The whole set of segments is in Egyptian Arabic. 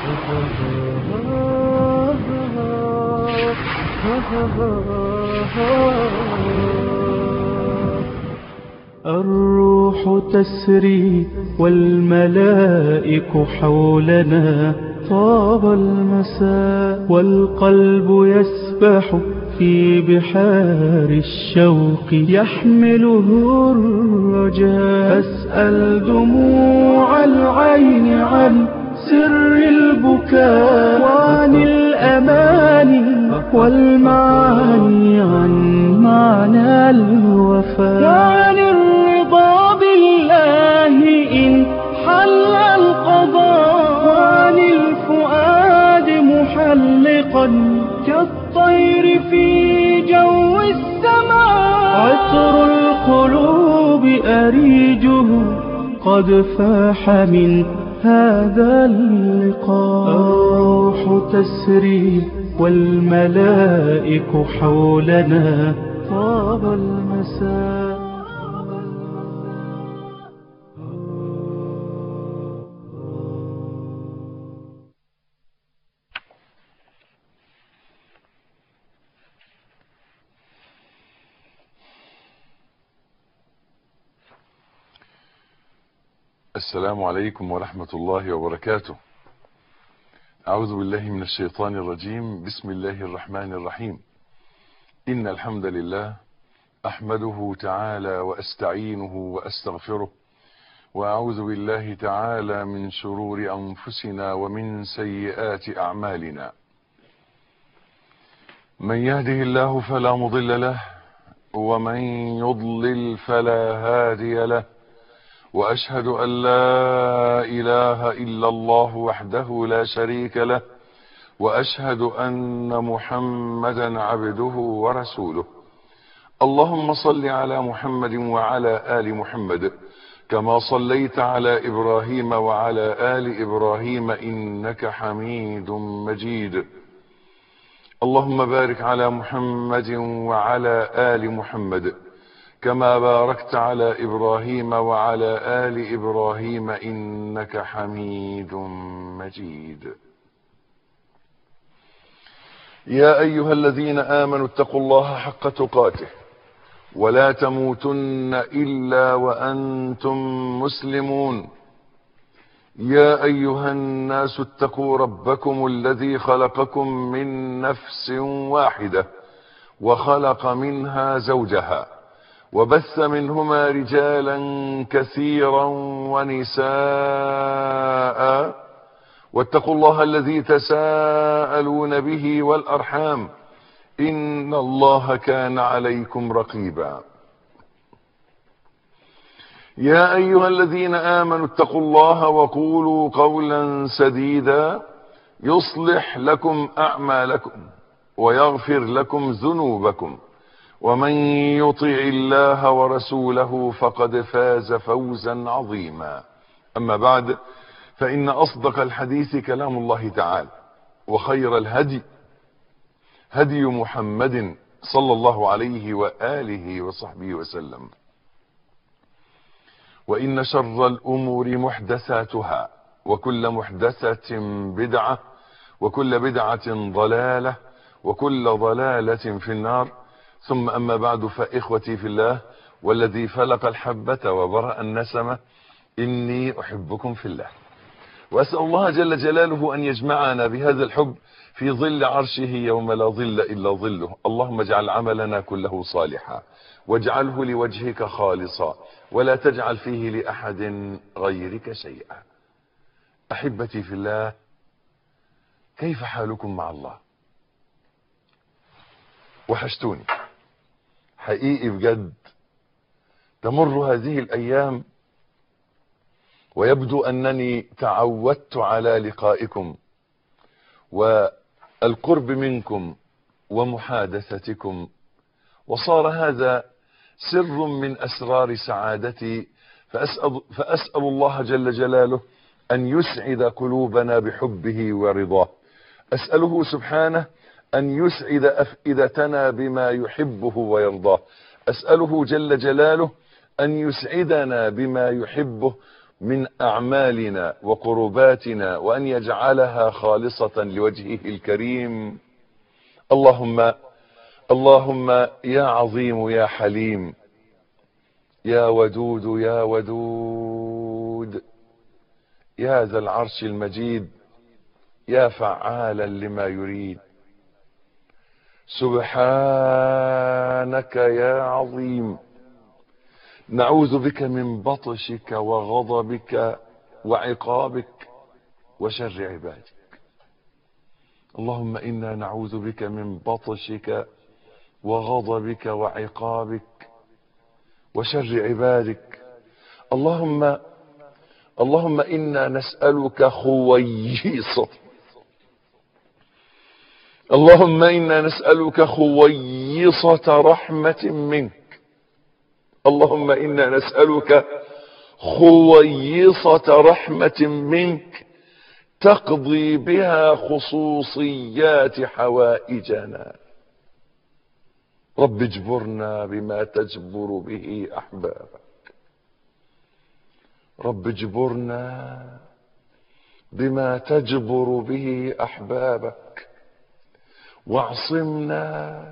الروح تسري والملائك حولنا طاب المساء والقلب يسبح في بحار الشوق يحمله الرجاء أسأل دموع العين عن سر البكاء وعن الأماني والمعاني عن معنى الوفاء وعن الرضا بالله إن حل القضاء وعن الفؤاد محلقا كالطير في جو السماء عطر القلوب أريجه قد فاح من هذا اللقاء الروح تسري والملائك حولنا طاب المساء السلام عليكم ورحمة الله وبركاته أعوذ بالله من الشيطان الرجيم بسم الله الرحمن الرحيم إن الحمد لله أحمده تعالى وأستعينه وأستغفره وأعوذ بالله تعالى من شرور أنفسنا ومن سيئات أعمالنا من يهده الله فلا مضل له ومن يضلل فلا هادي له واشهد ان لا اله الا الله وحده لا شريك له واشهد ان محمدا عبده ورسوله اللهم صل على محمد وعلى ال محمد كما صليت على ابراهيم وعلى ال ابراهيم انك حميد مجيد اللهم بارك على محمد وعلى ال محمد كما باركت على ابراهيم وعلى ال ابراهيم انك حميد مجيد يا ايها الذين امنوا اتقوا الله حق تقاته ولا تموتن الا وانتم مسلمون يا ايها الناس اتقوا ربكم الذي خلقكم من نفس واحده وخلق منها زوجها وبث منهما رجالا كثيرا ونساء واتقوا الله الذي تساءلون به والارحام ان الله كان عليكم رقيبا يا ايها الذين امنوا اتقوا الله وقولوا قولا سديدا يصلح لكم اعمالكم ويغفر لكم ذنوبكم ومن يطع الله ورسوله فقد فاز فوزا عظيما اما بعد فان اصدق الحديث كلام الله تعالى وخير الهدي هدي محمد صلى الله عليه واله وصحبه وسلم وان شر الامور محدثاتها وكل محدثه بدعه وكل بدعه ضلاله وكل ضلاله في النار ثم أما بعد فإخوتي في الله والذي فلق الحبة وبرأ النسمة إني أحبكم في الله وأسأل الله جل جلاله أن يجمعنا بهذا الحب في ظل عرشه يوم لا ظل إلا ظله اللهم اجعل عملنا كله صالحا واجعله لوجهك خالصا ولا تجعل فيه لأحد غيرك شيئا أحبتي في الله كيف حالكم مع الله وحشتوني حقيقي بجد تمر هذه الايام ويبدو انني تعودت على لقائكم والقرب منكم ومحادثتكم وصار هذا سر من اسرار سعادتي فاسال, فأسأل الله جل جلاله ان يسعد قلوبنا بحبه ورضاه اساله سبحانه أن يسعد أفئدتنا بما يحبه ويرضاه أسأله جل جلاله أن يسعدنا بما يحبه من أعمالنا وقرباتنا وأن يجعلها خالصة لوجهه الكريم اللهم اللهم يا عظيم يا حليم يا ودود يا ودود يا ذا العرش المجيد يا فعالا لما يريد سبحانك يا عظيم نعوذ بك من بطشك وغضبك وعقابك وشر عبادك اللهم انا نعوذ بك من بطشك وغضبك وعقابك وشر عبادك اللهم اللهم انا نسالك خويصه اللهم انا نسالك خويصه رحمه منك اللهم انا نسالك خويصه رحمه منك تقضي بها خصوصيات حوائجنا رب اجبرنا بما تجبر به احبابك رب اجبرنا بما تجبر به احبابك واعصمنا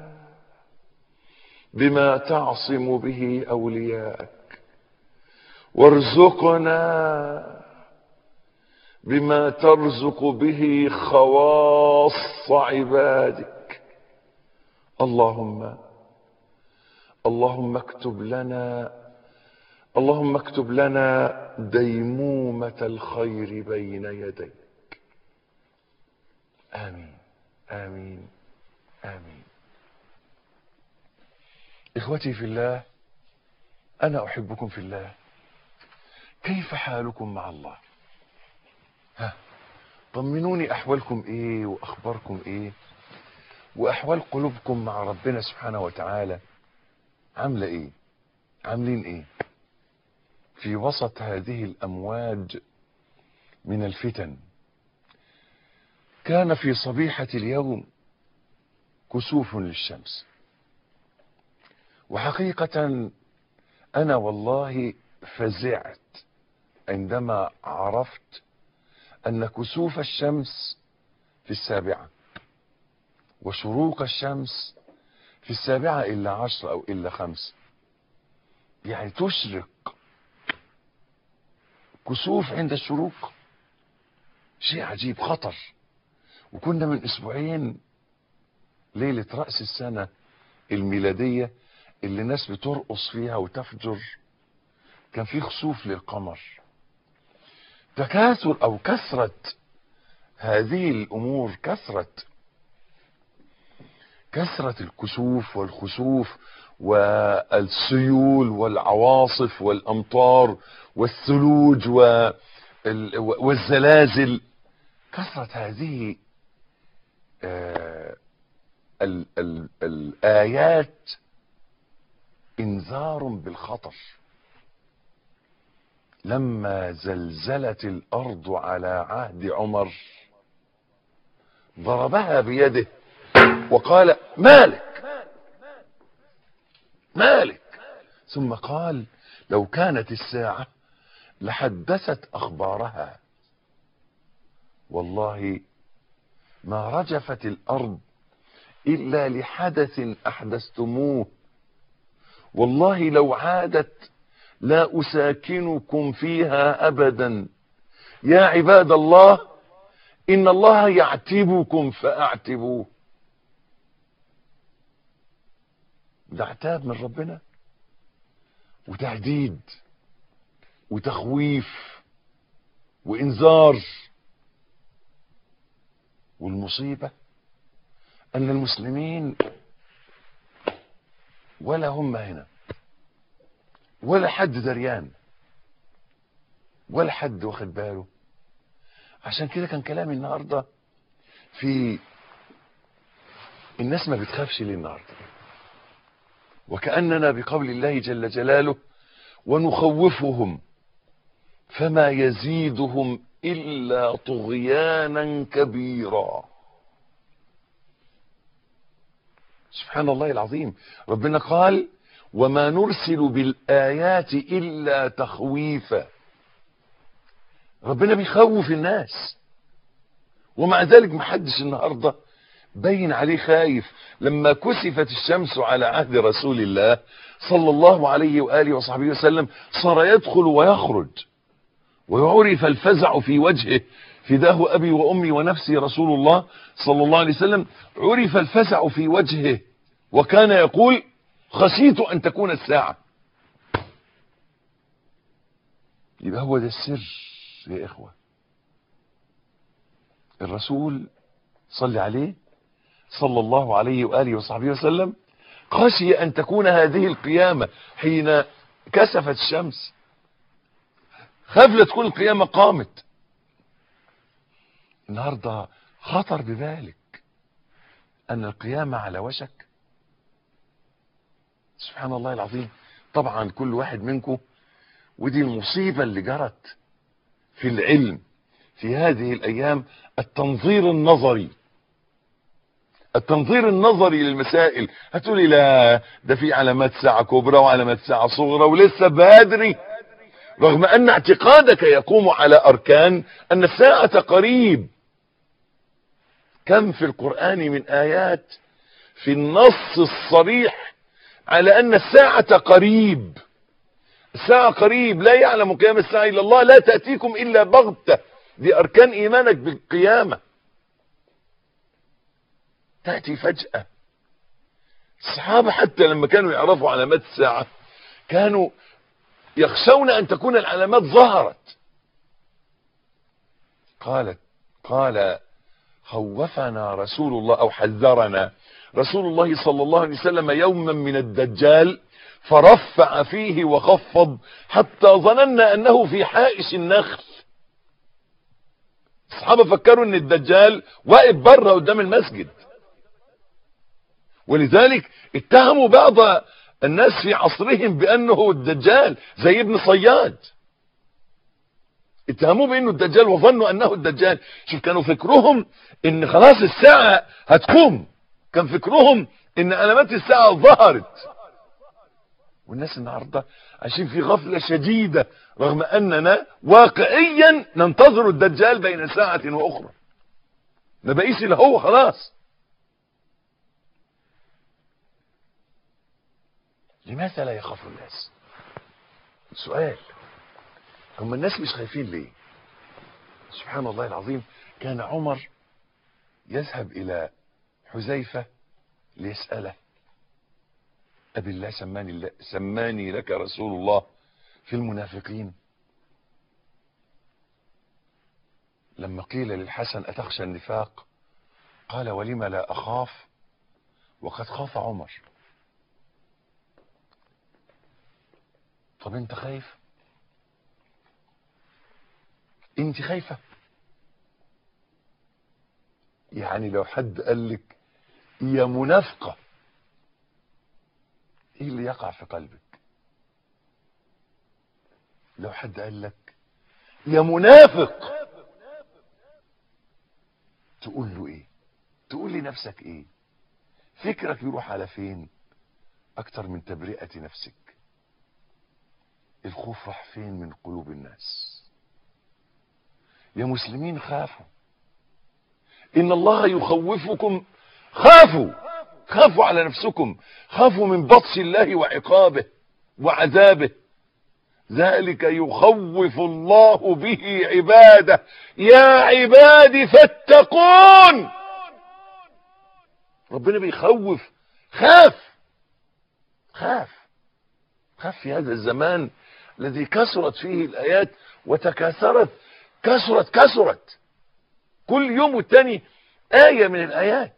بما تعصم به اولياءك وارزقنا بما ترزق به خواص عبادك اللهم اللهم اكتب لنا اللهم اكتب لنا ديمومة الخير بين يديك آمين آمين آمين إخوتي في الله أنا أحبكم في الله كيف حالكم مع الله ها طمنوني أحوالكم إيه وأخباركم إيه وأحوال قلوبكم مع ربنا سبحانه وتعالى عاملة إيه عاملين إيه في وسط هذه الأمواج من الفتن كان في صبيحة اليوم كسوف للشمس وحقيقة أنا والله فزعت عندما عرفت أن كسوف الشمس في السابعة وشروق الشمس في السابعة إلا عشر أو إلا خمس يعني تشرق كسوف عند الشروق شيء عجيب خطر وكنا من اسبوعين ليلة رأس السنة الميلادية اللي الناس بترقص فيها وتفجر كان في خسوف للقمر تكاثر او كثرة هذه الامور كثرة كثرة الكسوف والخسوف والسيول والعواصف والامطار والثلوج والزلازل كثرة هذه آه ال ال الآيات إنذار بالخطر لما زلزلت الأرض على عهد عمر ضربها بيده وقال مالك مالك ثم قال لو كانت الساعة لحدثت أخبارها والله ما رجفت الأرض إلا لحدث أحدثتموه والله لو عادت لا أساكنكم فيها أبدا يا عباد الله إن الله يعتبكم فأعتبوه ده عتاب من ربنا وتهديد وتخويف وإنذار والمصيبة أن المسلمين ولا هم هنا ولا حد دريان ولا حد واخد باله عشان كده كان كلامي النهارده في الناس ما بتخافش ليه النهارده وكأننا بقول الله جل جلاله ونخوفهم فما يزيدهم إلا طغيانا كبيرا سبحان الله العظيم ربنا قال وما نرسل بالآيات إلا تخويفا ربنا بيخوف الناس ومع ذلك محدش النهارده باين عليه خايف لما كسفت الشمس على عهد رسول الله صلى الله عليه واله وصحبه وسلم صار يدخل ويخرج ويعرف الفزع في وجهه فداه ابي وامي ونفسي رسول الله صلى الله عليه وسلم عرف الفزع في وجهه وكان يقول خشيت ان تكون الساعه يبقى هو ده السر يا اخوه الرسول صلى عليه صلى الله عليه واله وصحبه وسلم خشي ان تكون هذه القيامه حين كسفت الشمس خاف لا تكون القيامه قامت النهارده خطر بذلك ان القيامه على وشك سبحان الله العظيم طبعا كل واحد منكم ودي المصيبه اللي جرت في العلم في هذه الايام التنظير النظري التنظير النظري للمسائل هتقولي لا ده في علامات ساعة كبرى وعلامات ساعة صغرى ولسه بدري رغم ان اعتقادك يقوم على اركان ان الساعة قريب كم في القرآن من ايات في النص الصريح على ان الساعة قريب الساعة قريب لا يعلم قيام الساعة الا الله لا تأتيكم الا بغتة دي اركان ايمانك بالقيامة تأتي فجأة الصحابة حتى لما كانوا يعرفوا علامات الساعة كانوا يخشون ان تكون العلامات ظهرت قالت قال خوفنا رسول الله او حذرنا رسول الله صلى الله عليه وسلم يوما من الدجال فرفع فيه وخفض حتى ظننا انه في حائش النخل الصحابة فكروا ان الدجال واقف بره قدام المسجد ولذلك اتهموا بعض الناس في عصرهم بانه الدجال زي ابن صياد اتهموه بانه الدجال وظنوا انه الدجال شوف كانوا فكرهم ان خلاص الساعة هتقوم كان فكرهم ان علامات الساعة ظهرت والناس النهاردة عايشين في غفلة شديدة رغم اننا واقعيا ننتظر الدجال بين ساعة واخرى ما بقيش الا هو خلاص لماذا لا يخاف الناس سؤال هم الناس مش خايفين ليه سبحان الله العظيم كان عمر يذهب الى حذيفة ليسأله أبي الله سماني, الله سماني لك رسول الله في المنافقين لما قيل للحسن أتخشى النفاق قال ولم لا أخاف وقد خاف عمر طب انت خايف انت خايفة يعني لو حد قال لك يا منافقة ايه اللي يقع في قلبك لو حد قال لك يا منافق تقول له ايه تقول لنفسك ايه فكرك يروح على فين اكتر من تبرئة نفسك الخوف راح فين من قلوب الناس يا مسلمين خافوا ان الله يخوفكم خافوا خافوا على نفسكم خافوا من بطش الله وعقابه وعذابه ذلك يخوف الله به عباده يا عبادي فاتقون ربنا بيخوف خاف خاف خاف في هذا الزمان الذي كثرت فيه الآيات وتكاثرت كثرت كثرت كل يوم والتاني آية من الآيات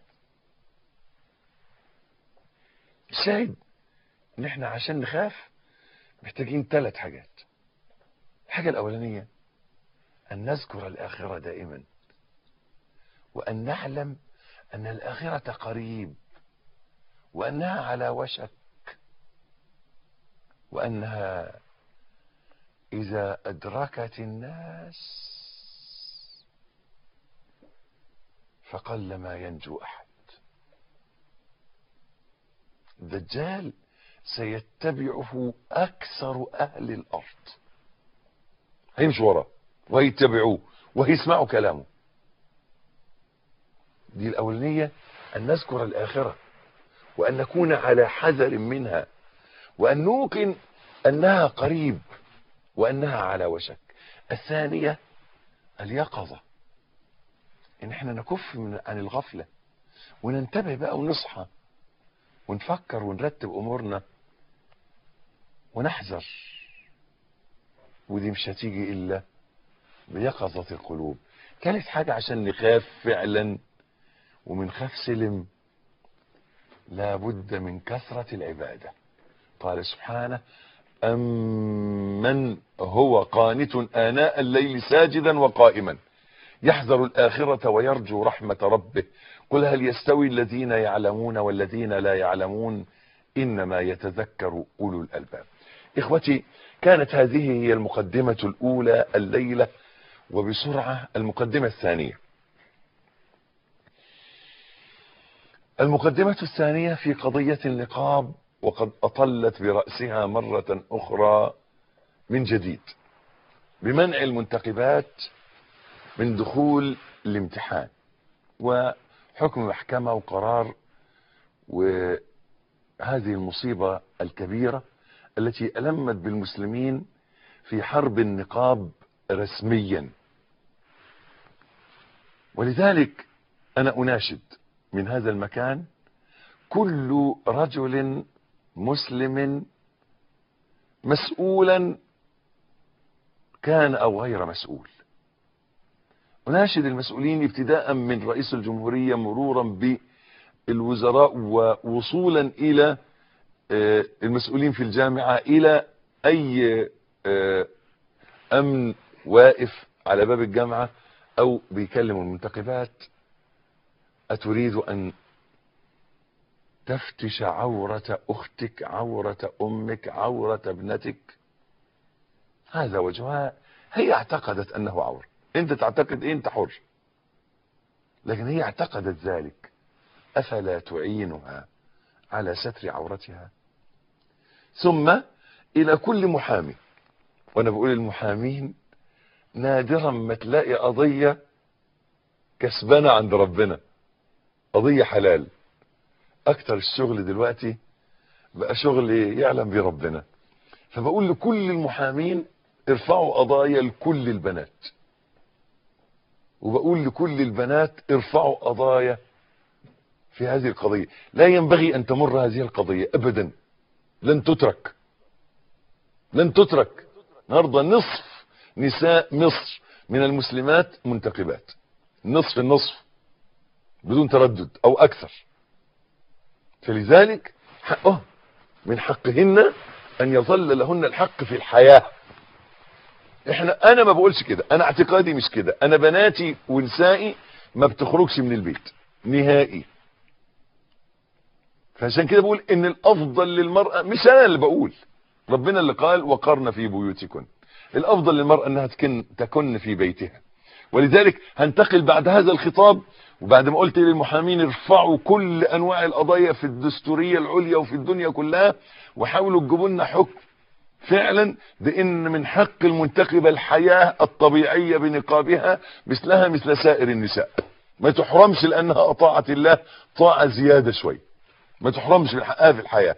الشاهد ان احنا عشان نخاف محتاجين ثلاث حاجات الحاجة الأولانية أن نذكر الآخرة دائما وأن نعلم أن الآخرة قريب وأنها على وشك وأنها إذا أدركت الناس فقل ما ينجو أحد الدجال سيتبعه أكثر أهل الأرض هيمشي وراه ويتبعوه ويسمعوا كلامه دي الأولانية أن نذكر الآخرة وأن نكون على حذر منها وأن نوقن أنها قريب وأنها على وشك الثانية اليقظة إن احنا نكف من عن الغفلة وننتبه بقى ونصحى ونفكر ونرتب أمورنا ونحذر ودي مش هتيجي إلا بيقظة القلوب ثالث حاجة عشان نخاف فعلا ومن خاف سلم لابد من كثرة العبادة قال سبحانه أمن هو قانت آناء الليل ساجدا وقائما يحذر الآخرة ويرجو رحمة ربه قل هل يستوي الذين يعلمون والذين لا يعلمون إنما يتذكر أولو الألباب إخوتي كانت هذه هي المقدمة الأولى الليلة وبسرعة المقدمة الثانية المقدمة الثانية في قضية النقاب وقد أطلت برأسها مرة أخرى من جديد بمنع المنتقبات من دخول الامتحان وحكم محكمة وقرار وهذه المصيبة الكبيرة التي ألمت بالمسلمين في حرب النقاب رسميا ولذلك أنا أناشد من هذا المكان كل رجل مسلم مسؤولا كان او غير مسؤول اناشد المسؤولين ابتداء من رئيس الجمهورية مرورا بالوزراء ووصولا الى المسؤولين في الجامعة الى اي امن واقف على باب الجامعة او بيكلم المنتقبات اتريد ان تفتش عورة اختك عورة امك عورة ابنتك هذا وجهها هي اعتقدت انه عور انت تعتقد ايه انت حر لكن هي اعتقدت ذلك افلا تعينها على ستر عورتها ثم الى كل محامي وانا بقول المحامين نادرا ما تلاقي قضية كسبانة عند ربنا قضية حلال اكتر الشغل دلوقتي بقى شغل يعلم بيه ربنا فبقول لكل المحامين ارفعوا قضايا لكل البنات وبقول لكل البنات ارفعوا قضايا في هذه القضية لا ينبغي ان تمر هذه القضية ابدا لن تترك لن تترك النهارده نصف نساء مصر من المسلمات منتقبات نصف النصف بدون تردد او اكثر فلذلك حقه من حقهن ان يظل لهن الحق في الحياة احنا انا ما بقولش كده انا اعتقادي مش كده انا بناتي ونسائي ما بتخرجش من البيت نهائي فعشان كده بقول ان الافضل للمرأة مش انا اللي بقول ربنا اللي قال وقرن في بيوتكن الافضل للمرأة انها تكن, تكن في بيتها ولذلك هنتقل بعد هذا الخطاب وبعد ما قلت للمحامين ارفعوا كل انواع القضايا في الدستورية العليا وفي الدنيا كلها وحاولوا تجيبوا لنا حكم فعلا بان من حق المنتخبة الحياة الطبيعية بنقابها مثلها مثل سائر النساء ما تحرمش لانها اطاعت الله طاعة زيادة شوي ما تحرمش من حقها في الحياة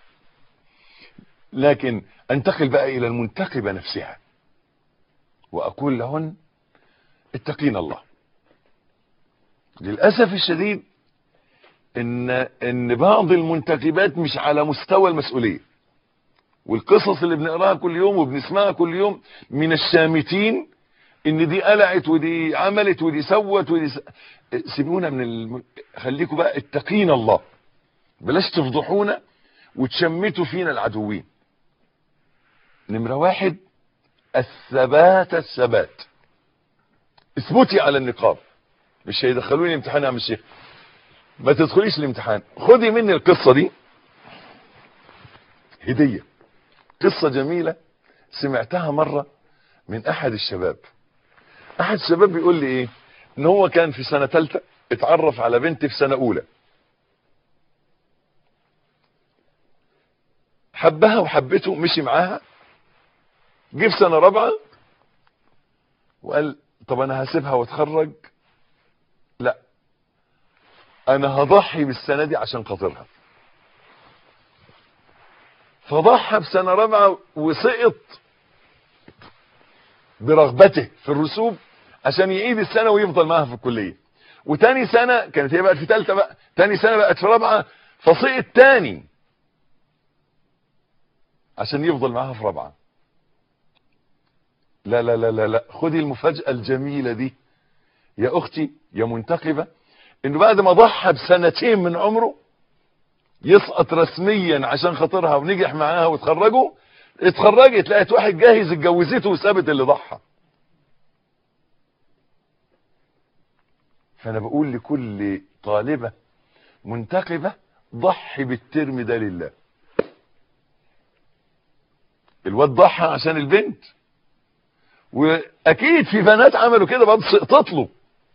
لكن انتقل بقى الى المنتخبة نفسها واقول لهن اتقين الله للأسف الشديد ان ان بعض المنتخبات مش على مستوى المسؤولية والقصص اللي بنقراها كل يوم وبنسمعها كل يوم من الشامتين ان دي قلعت ودي عملت ودي سوت ودي س... سيبونا من الم... خليكم بقى اتقين الله بلاش تفضحونا وتشمتوا فينا العدوين نمرة واحد الثبات الثبات اثبتي على النقاب مش هيدخلوني امتحان يا عم الشيخ ما تدخليش الامتحان خدي مني القصة دي هدية قصة جميلة سمعتها مرة من احد الشباب احد الشباب بيقول لي ايه ان هو كان في سنة تالتة اتعرف على بنت في سنة اولى حبها وحبته مشي معاها جه في سنة رابعة وقال طب انا هسيبها واتخرج لا انا هضحي بالسنة دي عشان خاطرها فضحى بسنة رابعة وسقط برغبته في الرسوب عشان يعيد السنة ويفضل معاها في الكلية وتاني سنة كانت هي بقت في تالتة بقى تاني سنة بقت في رابعة فسقط تاني عشان يفضل معاها في رابعة لا لا لا لا لا خدي المفاجأة الجميلة دي يا اختي يا منتقبة انه بعد ما ضحى بسنتين من عمره يسقط رسميا عشان خاطرها ونجح معاها وتخرجوا اتخرجت لقيت واحد جاهز اتجوزته وسابت اللي ضحى فانا بقول لكل طالبة منتقبة ضحي بالترم ده لله الواد ضحى عشان البنت واكيد في بنات عملوا كده برضه سقطت له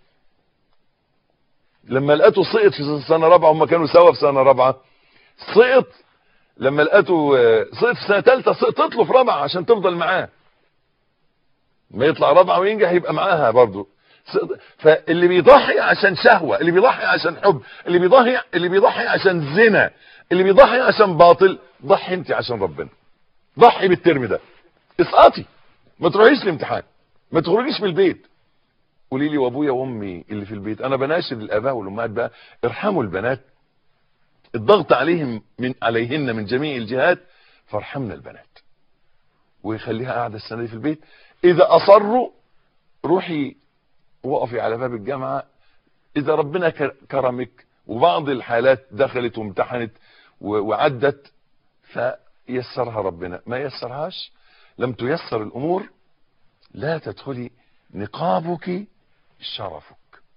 لما لقيته سقط في سنه رابعه هم كانوا سوا في سنه رابعه سقط لما لقيته سقط في سنه ثالثه سقطت له في رابعه عشان تفضل معاه ما يطلع رابعه وينجح يبقى معاها برضه فاللي بيضحي عشان شهوه اللي بيضحي عشان حب اللي بيضحي اللي بيضحي عشان زنا اللي بيضحي عشان باطل ضحي انت عشان ربنا ضحي بالترم ده اسقطي ما تروحيش الامتحان ما تخرجيش من البيت قولي لي وابويا وامي اللي في البيت انا بناشد الاباء والامهات بقى ارحموا البنات الضغط عليهم من عليهن من جميع الجهات فارحمنا البنات ويخليها قاعده السنه دي في البيت اذا اصروا روحي وقفي على باب الجامعه اذا ربنا كرمك وبعض الحالات دخلت وامتحنت وعدت فيسرها ربنا ما يسرهاش لم تيسر الامور لا تدخلي نقابك شرفك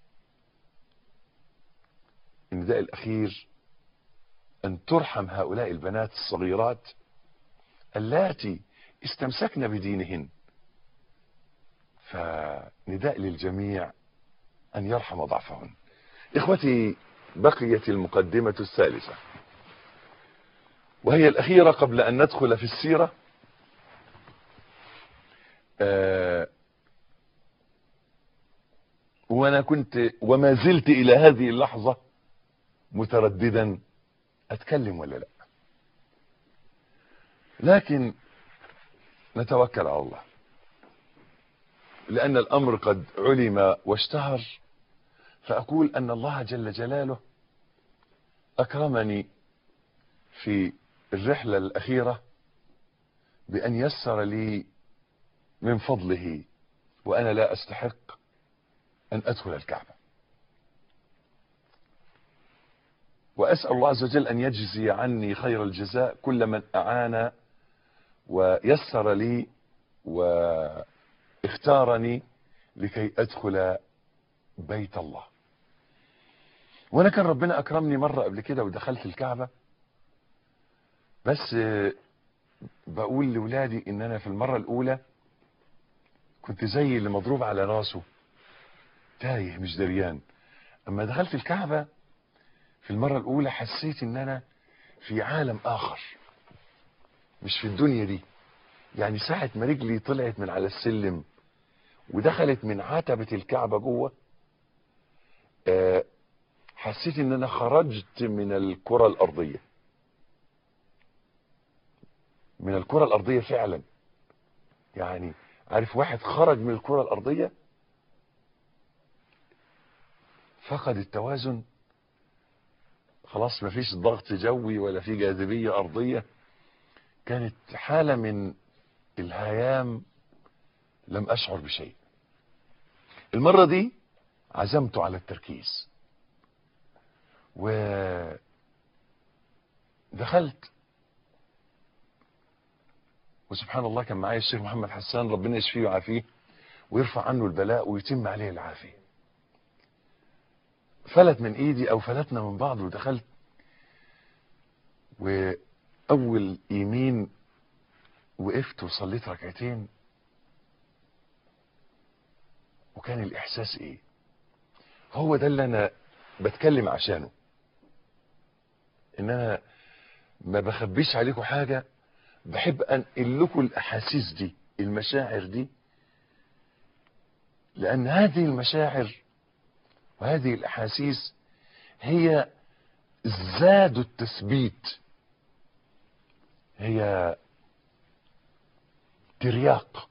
النداء الاخير ان ترحم هؤلاء البنات الصغيرات اللاتي استمسكن بدينهن فنداء للجميع ان يرحم ضعفهن اخوتي بقيت المقدمة الثالثة وهي الاخيرة قبل ان ندخل في السيرة آه وانا كنت وما زلت الى هذه اللحظة مترددا اتكلم ولا لا لكن نتوكل على الله لان الامر قد علم واشتهر فاقول ان الله جل جلاله اكرمني في الرحلة الاخيرة بان يسر لي من فضله وانا لا استحق ان ادخل الكعبة واسأل الله عز وجل ان يجزي عني خير الجزاء كل من اعان ويسر لي واختارني لكي ادخل بيت الله وانا كان ربنا اكرمني مرة قبل كده ودخلت الكعبة بس بقول لولادي ان انا في المرة الاولى كنت زي اللي مضروب على راسه تايه مش دريان اما دخلت الكعبة في المرة الاولى حسيت ان انا في عالم اخر مش في الدنيا دي يعني ساعة ما رجلي طلعت من على السلم ودخلت من عتبة الكعبة جوه أه حسيت ان انا خرجت من الكرة الارضية من الكرة الارضية فعلا يعني عارف واحد خرج من الكرة الارضية فقد التوازن خلاص مفيش ضغط جوي ولا في جاذبية ارضية كانت حالة من الهيام لم اشعر بشيء المرة دي عزمت على التركيز و دخلت وسبحان الله كان معايا الشيخ محمد حسان ربنا يشفيه ويعافيه ويرفع عنه البلاء ويتم عليه العافية فلت من ايدي او فلتنا من بعض ودخلت واول يمين وقفت وصليت ركعتين وكان الاحساس ايه هو ده اللي انا بتكلم عشانه ان انا ما بخبيش عليكم حاجة بحب انقل لكم الاحاسيس دي المشاعر دي لأن هذه المشاعر وهذه الأحاسيس هي زاد التثبيت هي ترياق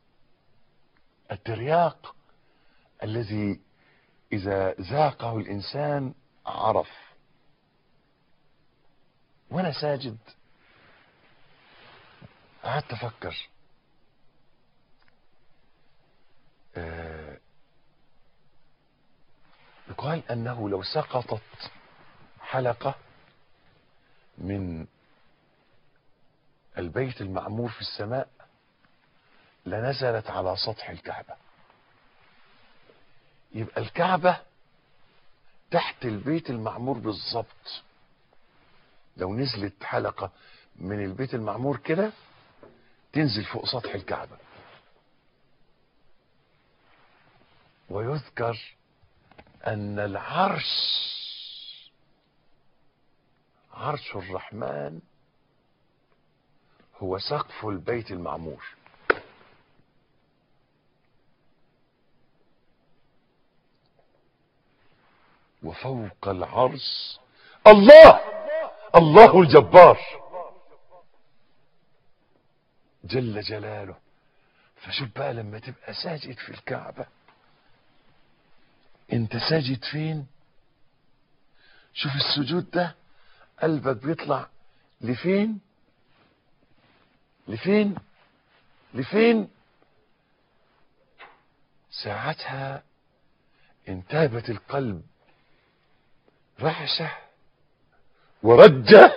الترياق الذي إذا ذاقه الإنسان عرف وأنا ساجد قعدت أفكر آه، يقال أنه لو سقطت حلقة من البيت المعمور في السماء لنزلت على سطح الكعبة يبقى الكعبة تحت البيت المعمور بالظبط لو نزلت حلقة من البيت المعمور كده تنزل فوق سطح الكعبة ويذكر أن العرش عرش الرحمن هو سقف البيت المعمور وفوق العرش الله الله الجبار جل جلاله فشوف بقى لما تبقى ساجد في الكعبة انت ساجد فين شوف السجود ده قلبك بيطلع لفين لفين لفين ساعتها انتابت القلب رعشة ورجة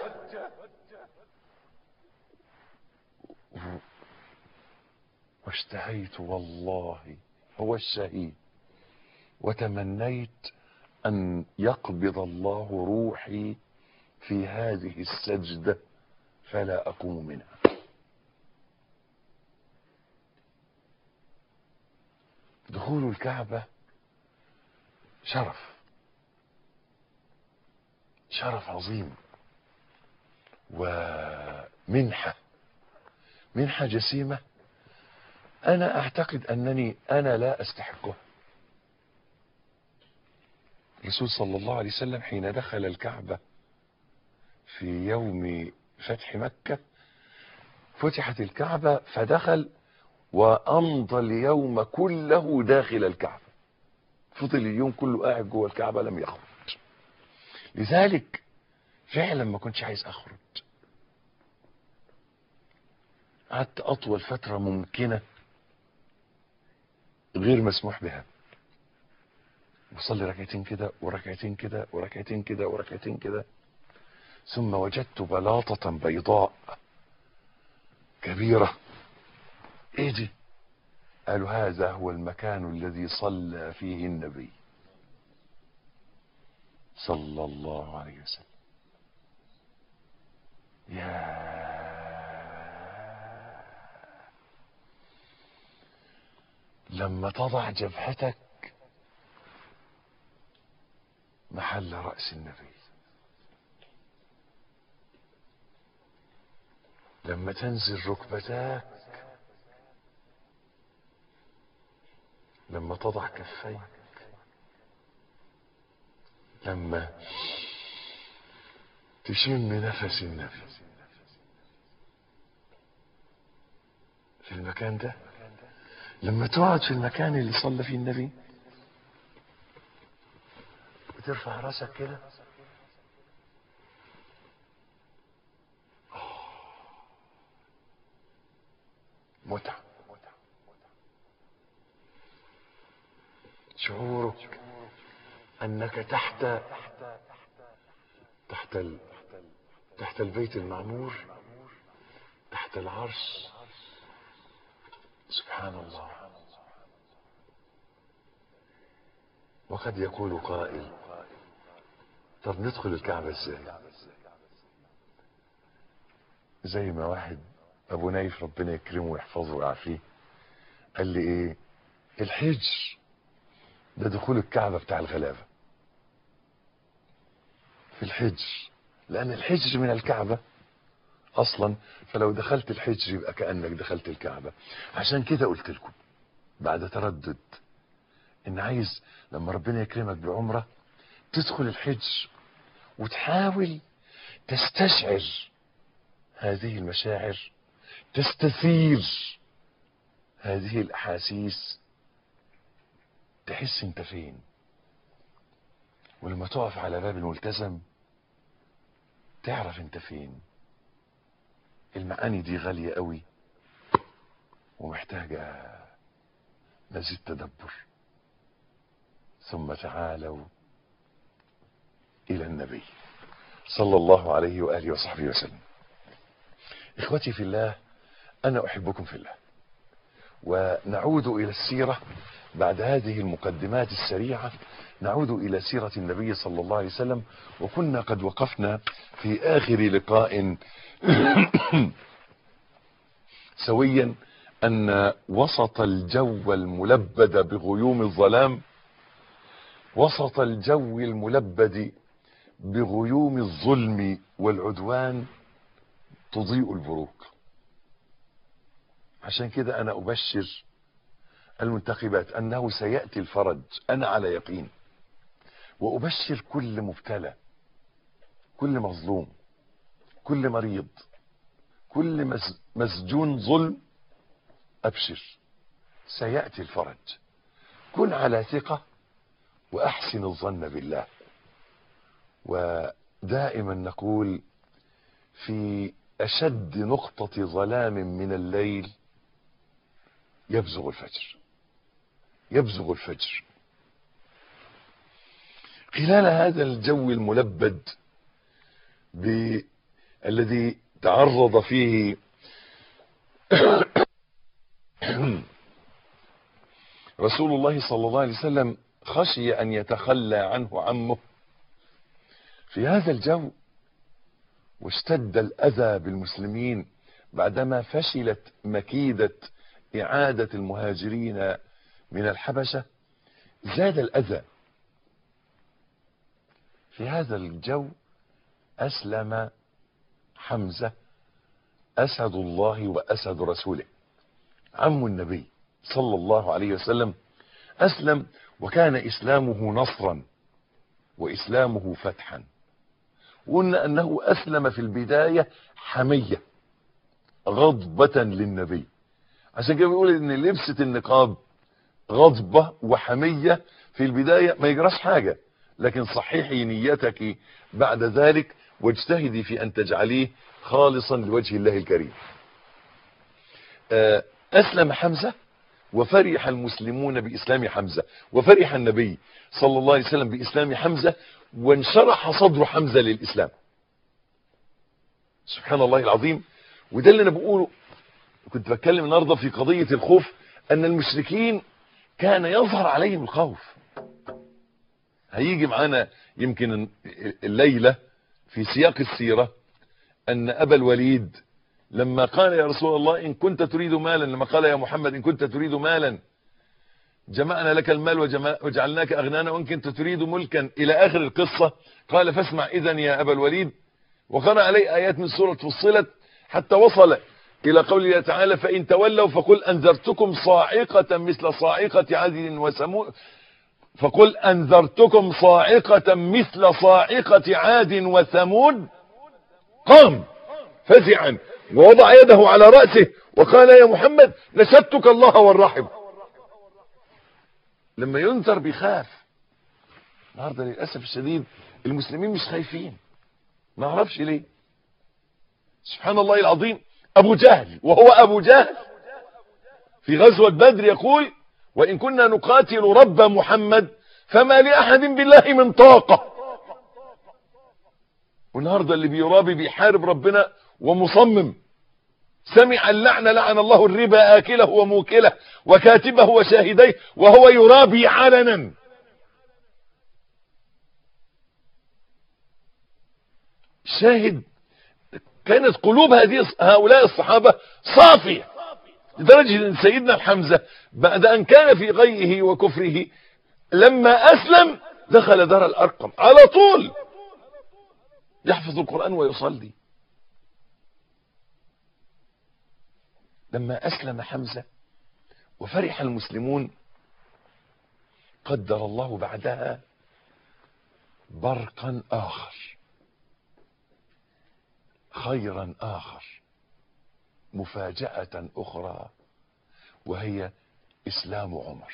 واشتهيت والله هو الشهيد وتمنيت أن يقبض الله روحي في هذه السجدة فلا أقوم منها دخول الكعبة شرف شرف عظيم ومنحة منحة جسيمة أنا أعتقد أنني أنا لا أستحقها الرسول صلى الله عليه وسلم حين دخل الكعبة في يوم فتح مكة فتحت الكعبة فدخل وأمضى اليوم كله داخل الكعبة فضل اليوم كله قاعد جوه الكعبة لم يخرج لذلك فعلا ما كنتش عايز أخرج قعدت أطول فترة ممكنة غير مسموح بها وصلي ركعتين كده وركعتين كده وركعتين كده وركعتين كده ثم وجدت بلاطة بيضاء كبيرة ايه دي قالوا هذا هو المكان الذي صلى فيه النبي صلى الله عليه وسلم يا لما تضع جبهتك محل رأس النبي لما تنزل ركبتاك لما تضع كفيك لما تشم نفس النبي في المكان ده لما تقعد في المكان اللي صلى فيه النبي وترفع راسك كده متعة شعورك انك تحت تحت ال... تحت البيت المعمور تحت العرش سبحان الله وقد يقول قائل طب ندخل الكعبة ازاي زي ما واحد ابو نايف ربنا يكرمه ويحفظه ويعافيه قال لي ايه الحجر ده دخول الكعبة بتاع الغلابة في الحجر لان الحجر من الكعبة اصلا فلو دخلت الحجر يبقى كأنك دخلت الكعبة عشان كده قلت لكم بعد تردد ان عايز لما ربنا يكرمك بعمرة تدخل الحج وتحاول تستشعر هذه المشاعر تستثير هذه الاحاسيس تحس انت فين ولما تقف على باب الملتزم تعرف انت فين المعاني دي غالية قوي ومحتاجة مزيد تدبر ثم تعالوا إلى النبي صلى الله عليه وآله وصحبه وسلم إخوتي في الله أنا أحبكم في الله ونعود إلى السيرة بعد هذه المقدمات السريعة نعود إلى سيرة النبي صلى الله عليه وسلم وكنا قد وقفنا في آخر لقاء سويا أن وسط الجو الملبد بغيوم الظلام وسط الجو الملبد بغيوم الظلم والعدوان تضيء البروق عشان كده أنا أبشر المنتخبات أنه سيأتي الفرج أنا على يقين وأبشر كل مبتلى كل مظلوم كل مريض كل مسجون ظلم أبشر سيأتي الفرج كن على ثقة وأحسن الظن بالله ودائما نقول في أشد نقطة ظلام من الليل يبزغ الفجر يبزغ الفجر خلال هذا الجو الملبد الذي تعرض فيه رسول الله صلى الله عليه وسلم خشي أن يتخلى عنه عمه في هذا الجو واشتد الأذى بالمسلمين بعدما فشلت مكيدة إعادة المهاجرين من الحبشة زاد الأذى في هذا الجو أسلم حمزة أسد الله وأسد رسوله عم النبي صلى الله عليه وسلم أسلم وكان إسلامه نصرا وإسلامه فتحا وقلنا أنه أسلم في البداية حمية غضبة للنبي عشان كده بيقول ان لبسة النقاب غضبة وحمية في البداية ما يجراش حاجة لكن صحيحي نيتك بعد ذلك واجتهدي في ان تجعليه خالصا لوجه الله الكريم اسلم حمزة وفرح المسلمون باسلام حمزة وفرح النبي صلى الله عليه وسلم باسلام حمزة وانشرح صدر حمزة للاسلام سبحان الله العظيم وده اللي انا بقوله كنت بتكلم النهارده في قضية الخوف ان المشركين كان يظهر عليهم الخوف هيجي معانا يمكن الليلة في سياق السيرة ان ابا الوليد لما قال يا رسول الله ان كنت تريد مالا لما قال يا محمد ان كنت تريد مالا جمعنا لك المال وجعلناك اغنانا وان كنت تريد ملكا الى اخر القصة قال فاسمع اذا يا ابا الوليد وقرأ عليه ايات من سورة فصلت حتى وصل الى قوله تعالى فان تولوا فقل انذرتكم صاعقة مثل صاعقة عاد وثمود فقل انذرتكم صاعقة مثل صاعقة عاد وثمود قام فزعا ووضع يده على رأسه وقال يا محمد نشدتك الله والرحم لما ينذر بيخاف النهارده للاسف الشديد المسلمين مش خايفين ما اعرفش ليه سبحان الله العظيم ابو جهل وهو ابو جهل في غزوة بدر يقول وان كنا نقاتل رب محمد فما لاحد بالله من طاقة والنهاردة اللي بيرابي بيحارب ربنا ومصمم سمع اللعنة لعن الله الربا آكله وموكله وكاتبه وشاهديه وهو يرابي علنا شاهد كانت قلوب هذه هؤلاء الصحابة صافية لدرجة ان سيدنا حمزة بعد ان كان في غيه وكفره لما اسلم دخل دار الارقم على طول يحفظ القرآن ويصلي لما اسلم حمزة وفرح المسلمون قدر الله بعدها برقا آخر خيرا آخر مفاجأة أخرى وهي إسلام عمر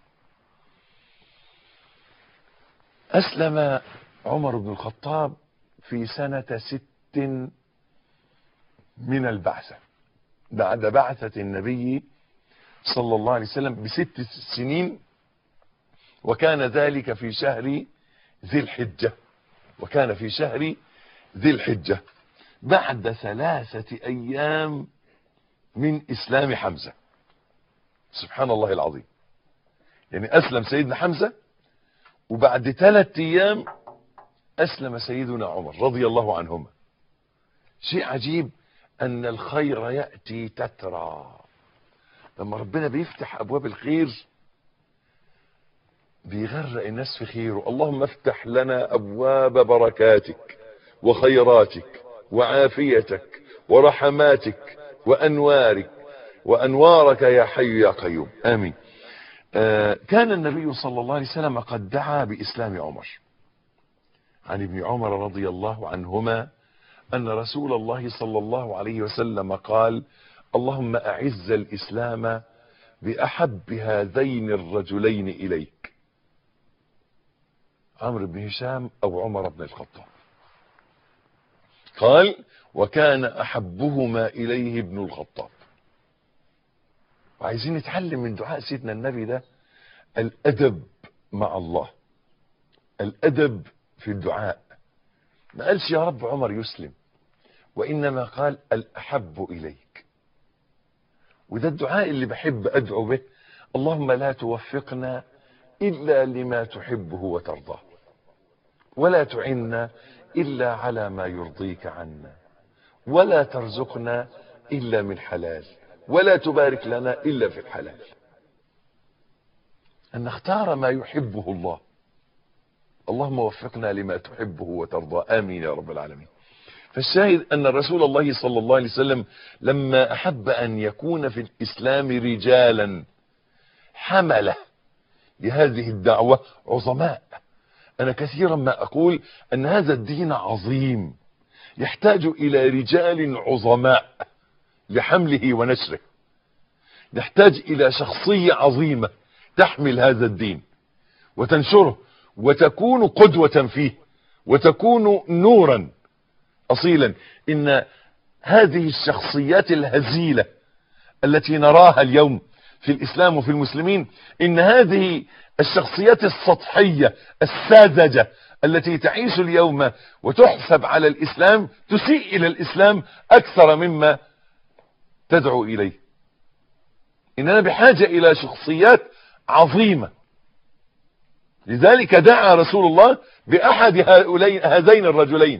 أسلم عمر بن الخطاب في سنة ست من البعثة بعد بعثة النبي صلى الله عليه وسلم بست سنين وكان ذلك في شهر ذي الحجة وكان في شهر ذي الحجة بعد ثلاثة أيام من إسلام حمزة سبحان الله العظيم يعني أسلم سيدنا حمزة وبعد ثلاثة أيام أسلم سيدنا عمر رضي الله عنهما شيء عجيب أن الخير يأتي تترى لما ربنا بيفتح أبواب الخير بيغرق الناس في خيره اللهم افتح لنا أبواب بركاتك وخيراتك وعافيتك ورحماتك وأنوارك وأنوارك يا حي يا قيوم آمين آه كان النبي صلى الله عليه وسلم قد دعا بإسلام عمر عن ابن عمر رضي الله عنهما أن رسول الله صلى الله عليه وسلم قال اللهم أعز الإسلام بأحب هذين الرجلين إليك عمرو بن هشام أو عمر بن الخطاب قال وكان أحبهما إليه ابن الخطاب وعايزين نتعلم من دعاء سيدنا النبي ده الأدب مع الله الأدب في الدعاء ما قالش يا رب عمر يسلم وإنما قال الأحب إليك وده الدعاء اللي بحب أدعو به اللهم لا توفقنا إلا لما تحبه وترضاه ولا تعنا إلا على ما يرضيك عنا ولا ترزقنا إلا من حلال ولا تبارك لنا إلا في الحلال أن نختار ما يحبه الله اللهم وفقنا لما تحبه وترضى آمين يا رب العالمين فالشاهد أن رسول الله صلى الله عليه وسلم لما أحب أن يكون في الإسلام رجالا حمله لهذه الدعوة عظماء أنا كثيرا ما أقول أن هذا الدين عظيم يحتاج إلى رجال عظماء لحمله ونشره نحتاج إلى شخصية عظيمة تحمل هذا الدين وتنشره وتكون قدوة فيه وتكون نورا أصيلا إن هذه الشخصيات الهزيلة التي نراها اليوم في الإسلام وفي المسلمين إن هذه الشخصيات السطحية الساذجة التي تعيش اليوم وتحسب على الإسلام تسيء إلى الإسلام أكثر مما تدعو إليه إننا بحاجة إلى شخصيات عظيمة لذلك دعا رسول الله بأحد هؤلاء هذين الرجلين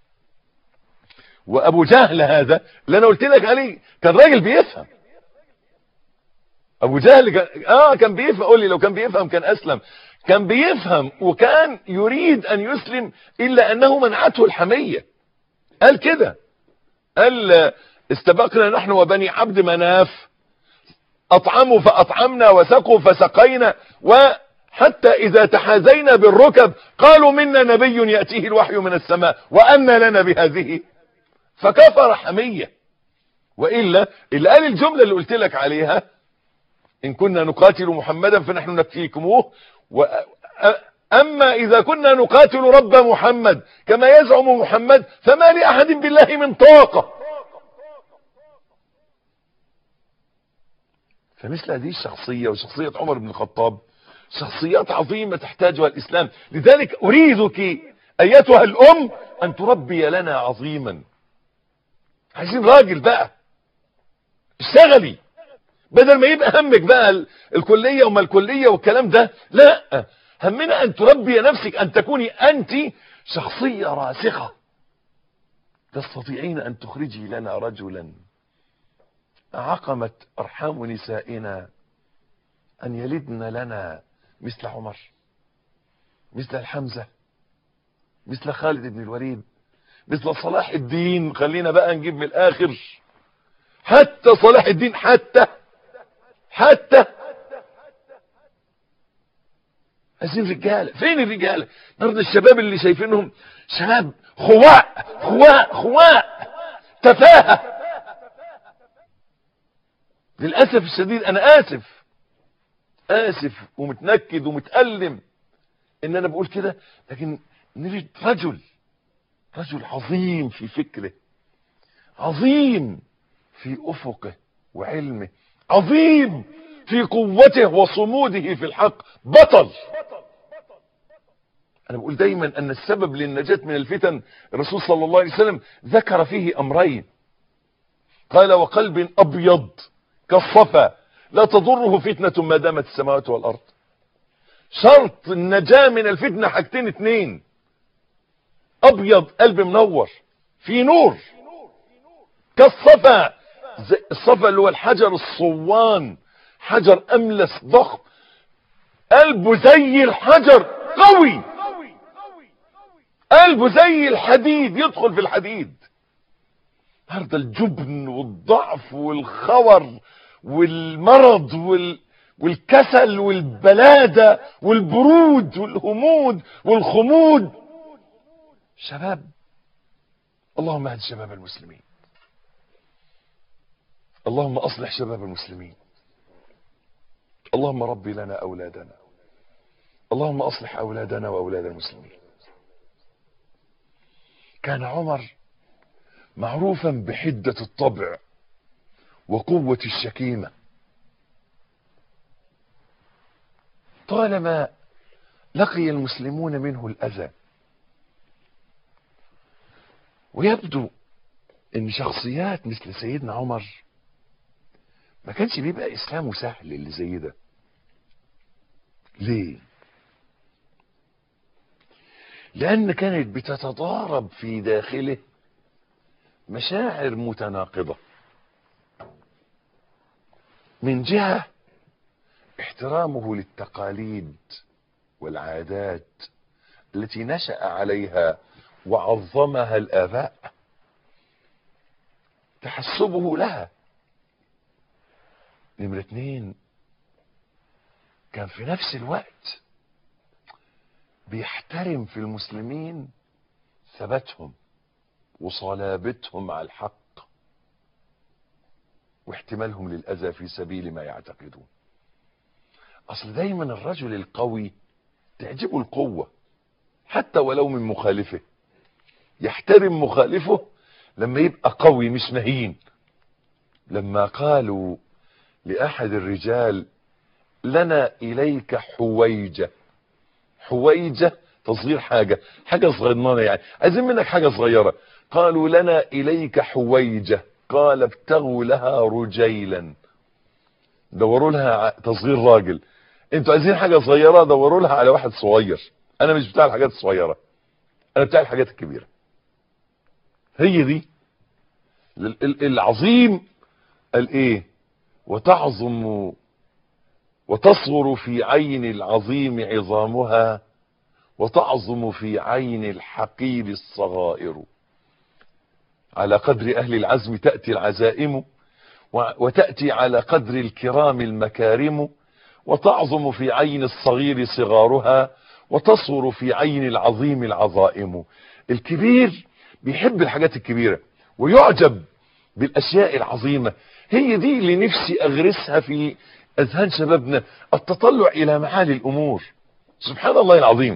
وأبو جهل هذا اللي أنا قلت لك عليه كان راجل بيفهم أبو جهل كان آه كان بيفهم قول لي لو كان بيفهم كان أسلم كان بيفهم وكان يريد أن يسلم إلا أنه منعته الحمية قال كده قال استبقنا نحن وبني عبد مناف أطعموا فأطعمنا وسقوا فسقينا وحتى إذا تحازينا بالركب قالوا منا نبي يأتيه الوحي من السماء وأن لنا بهذه فكفر حمية وإلا اللي قال الجملة اللي قلت لك عليها إن كنا نقاتل محمدا فنحن نكفيكموه و... أما إذا كنا نقاتل رب محمد كما يزعم محمد فما لأحد بالله من طاقة فمثل هذه الشخصية وشخصية عمر بن الخطاب شخصيات عظيمة تحتاجها الإسلام لذلك أريدك أيتها الأم أن تربي لنا عظيما عايزين راجل بقى اشتغلي بدل ما يبقى همك بقى الكلية وما الكلية والكلام ده لا همنا أن تربي نفسك أن تكوني أنت شخصية راسخة تستطيعين أن تخرجي لنا رجلا عقمت أرحام نسائنا أن يلدن لنا مثل عمر مثل الحمزة مثل خالد بن الوليد مثل صلاح الدين خلينا بقى نجيب من الآخر حتى صلاح الدين حتى حتى عايزين رجاله فين الرجاله النهارده الشباب اللي شايفينهم شباب خواء خواء خواء تفاهه للاسف الشديد انا اسف اسف ومتنكد ومتالم ان انا بقول كده لكن نريد رجل رجل عظيم في فكره عظيم في افقه وعلمه عظيم في قوته وصموده في الحق بطل انا بقول دايما ان السبب للنجاة من الفتن الرسول صلى الله عليه وسلم ذكر فيه امرين قال وقلب ابيض كالصفا لا تضره فتنة ما دامت السماوات والارض شرط النجاة من الفتنة حاجتين اتنين ابيض قلب منور في نور كالصفا زي الصفا اللي هو الحجر الصوان حجر املس ضخم قلبه زي الحجر قوي قلبه زي الحديد يدخل في الحديد النهارده الجبن والضعف والخور والمرض وال والكسل والبلادة والبرود والهمود والخمود شباب اللهم اهد شباب المسلمين اللهم اصلح شباب المسلمين اللهم ربي لنا اولادنا اللهم اصلح اولادنا واولاد المسلمين كان عمر معروفا بحدة الطبع وقوة الشكيمة طالما لقي المسلمون منه الأذى ويبدو ان شخصيات مثل سيدنا عمر ما كانش بيبقى اسلامه سهل اللي زي ده ليه لان كانت بتتضارب في داخله مشاعر متناقضة من جهة احترامه للتقاليد والعادات التي نشأ عليها وعظمها الآباء تحسبه لها نمرة اتنين كان في نفس الوقت بيحترم في المسلمين ثباتهم وصلابتهم على الحق واحتمالهم للأذى في سبيل ما يعتقدون أصل دايما الرجل القوي تعجبه القوة حتى ولو من مخالفه يحترم مخالفه لما يبقى قوي مش مهين لما قالوا لأحد الرجال لنا إليك حويجة حويجة تصغير حاجة حاجة صغيرة يعني عايزين منك حاجة صغيرة قالوا لنا إليك حويجة قال ابتغوا لها رجيلا دوروا لها تصغير راجل انتوا عايزين حاجة صغيرة دوروا لها على واحد صغير انا مش بتاع الحاجات الصغيرة انا بتاع الحاجات الكبيرة هي دي العظيم قال ايه وتعظم وتصغر في عين العظيم عظامها وتعظم في عين الحقير الصغائر على قدر أهل العزم تأتي العزائم وتأتي على قدر الكرام المكارم وتعظم في عين الصغير صغارها وتصغر في عين العظيم العظائم الكبير بيحب الحاجات الكبيرة ويعجب بالأشياء العظيمة هي دي اللي نفسي أغرسها في أذهان شبابنا التطلع إلى معالي الأمور سبحان الله العظيم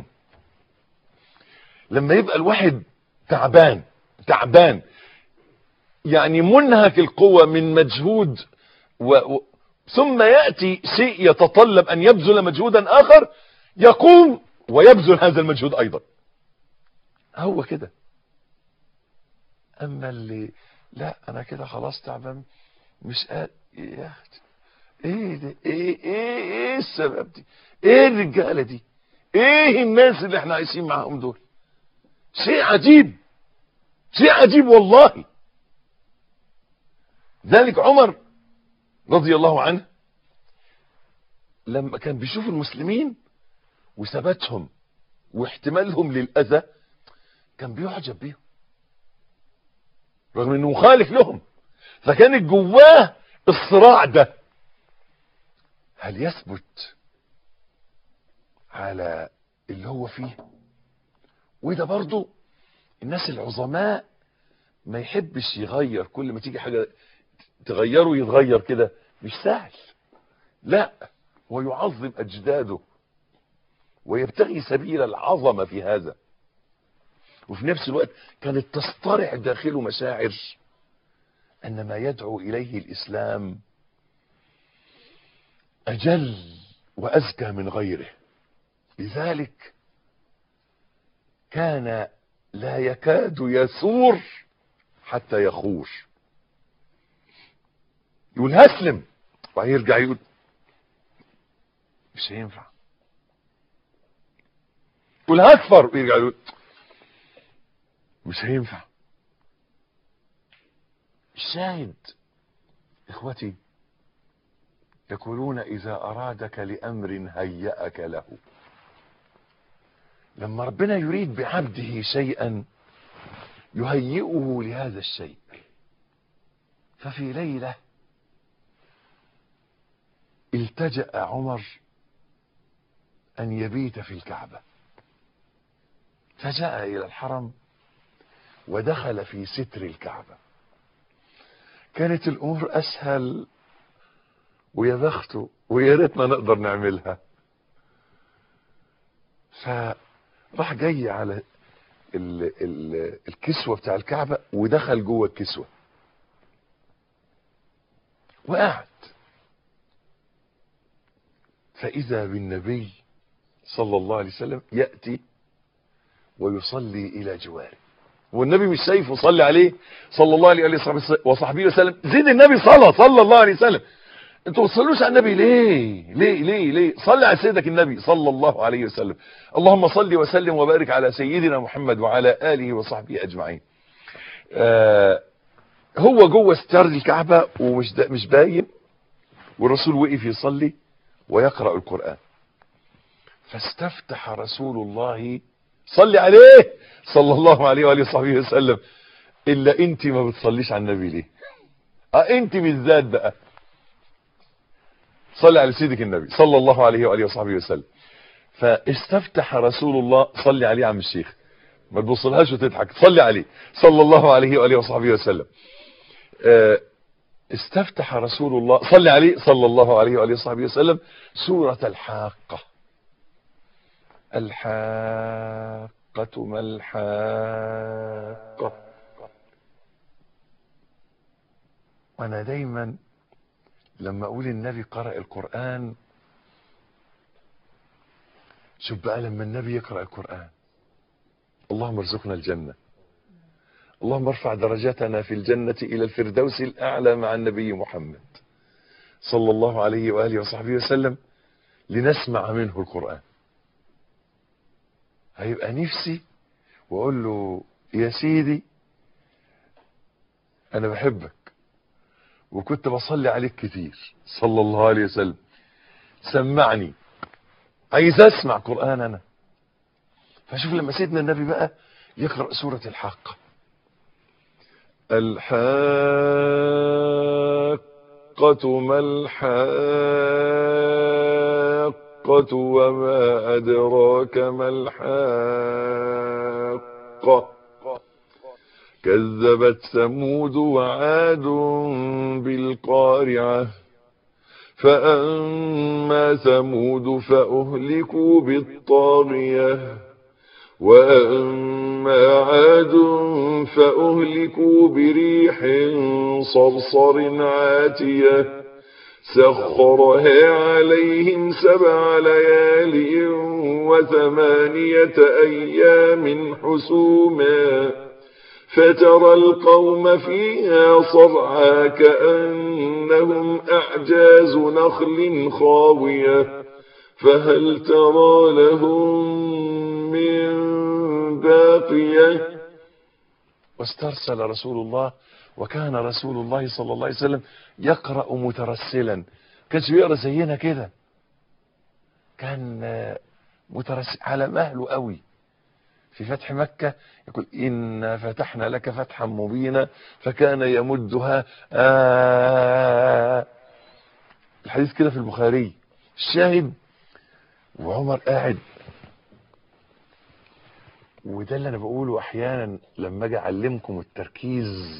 لما يبقى الواحد تعبان تعبان يعني منهك القوة من مجهود و... و... ثم يأتي شيء يتطلب أن يبذل مجهودا آخر يقوم ويبذل هذا المجهود أيضا هو كده أما اللي لا أنا كده خلاص تعبان مش قادر يا أختي ايه ده ايه ايه ايه السبب دي ايه الرجاله دي ايه الناس اللي احنا عايشين معاهم دول شيء عجيب شيء عجيب والله ذلك عمر رضي الله عنه لما كان بيشوف المسلمين وثباتهم واحتمالهم للأذى كان بيعجب بيهم رغم انه مخالف لهم فكانت جواه الصراع ده هل يثبت على اللي هو فيه وده برضو الناس العظماء ما يحبش يغير كل ما تيجي حاجة تغيره يتغير كده مش سهل لا هو يعظم أجداده ويبتغي سبيل العظمة في هذا وفي نفس الوقت كانت تصطرع داخله مشاعر أن ما يدعو إليه الإسلام أجل وأزكى من غيره لذلك كان لا يكاد يثور حتى يخور يقول هسلم وهيرجع يقول مش هينفع يقول هكفر ويرجع يقول مش هينفع الشاهد اخوتي يقولون اذا ارادك لامر هيأك له لما ربنا يريد بعبده شيئا يهيئه لهذا الشيء ففي ليلة التجأ عمر أن يبيت في الكعبة فجاء إلى الحرم ودخل في ستر الكعبة كانت الأمور أسهل ويا بخته ويا ريتنا نقدر نعملها فراح جاي على ال ال الكسوة بتاع الكعبة ودخل جوه الكسوة وقعد فإذا بالنبي صلى الله عليه وسلم يأتي ويصلي إلى جواره والنبي مش شايفه صلي عليه صلى الله عليه وصحبه وسلم زيد النبي صلى صلى الله عليه وسلم انتوا ما تصلوش على النبي ليه ليه ليه ليه صلي على سيدك النبي صلى الله عليه وسلم اللهم صل وسلم وبارك على سيدنا محمد وعلى اله وصحبه اجمعين آه هو جوه ستار الكعبه ومش مش باين والرسول وقف يصلي ويقرا القران فاستفتح رسول الله صلي عليه صلى الله عليه واله وصحبه وسلم الا انت ما بتصليش على النبي ليه اه انت بالذات بقى صلي على سيدك النبي صلى الله عليه واله وصحبه وسلم فاستفتح رسول الله صلي عليه عم الشيخ ما تبصلهاش وتضحك صلي عليه صلى الله عليه واله وصحبه وسلم استفتح رسول الله صلي عليه صلى الله عليه واله وصحبه وسلم سوره الحاقه الحاقه ما الحاقه وانا دايما لما اقول النبي قرأ القرآن شوف بقى لما النبي يقرأ القرآن اللهم ارزقنا الجنة اللهم ارفع درجاتنا في الجنة إلى الفردوس الأعلى مع النبي محمد صلى الله عليه وآله وصحبه وسلم لنسمع منه القرآن هيبقى نفسي وأقول له يا سيدي أنا بحبك وكنت بصلي عليك كتير صلى الله عليه وسلم سمعني عايز اسمع قرآن انا فشوف لما سيدنا النبي بقى يقرأ سورة الحاقة الحاقة ما الحاقة وما أدراك ما الحاقة كذبت ثمود وعاد بالقارعة فأما ثمود فأهلكوا بالطاغية وأما عاد فأهلكوا بريح صرصر عاتية سخرها عليهم سبع ليال وثمانية أيام حسوما فترى القوم فيها صرعى كأنهم أعجاز نخل خاوية فهل ترى لهم من باقية واسترسل رسول الله وكان رسول الله صلى الله عليه وسلم يقرأ مترسلا كانش بيقرأ زينا كده كان مترسل على مهله قوي في فتح مكة يقول إن فتحنا لك فتحا مبينا فكان يمدها آه الحديث كده في البخاري الشاهد وعمر قاعد وده اللي انا بقوله احيانا لما اجي اعلمكم التركيز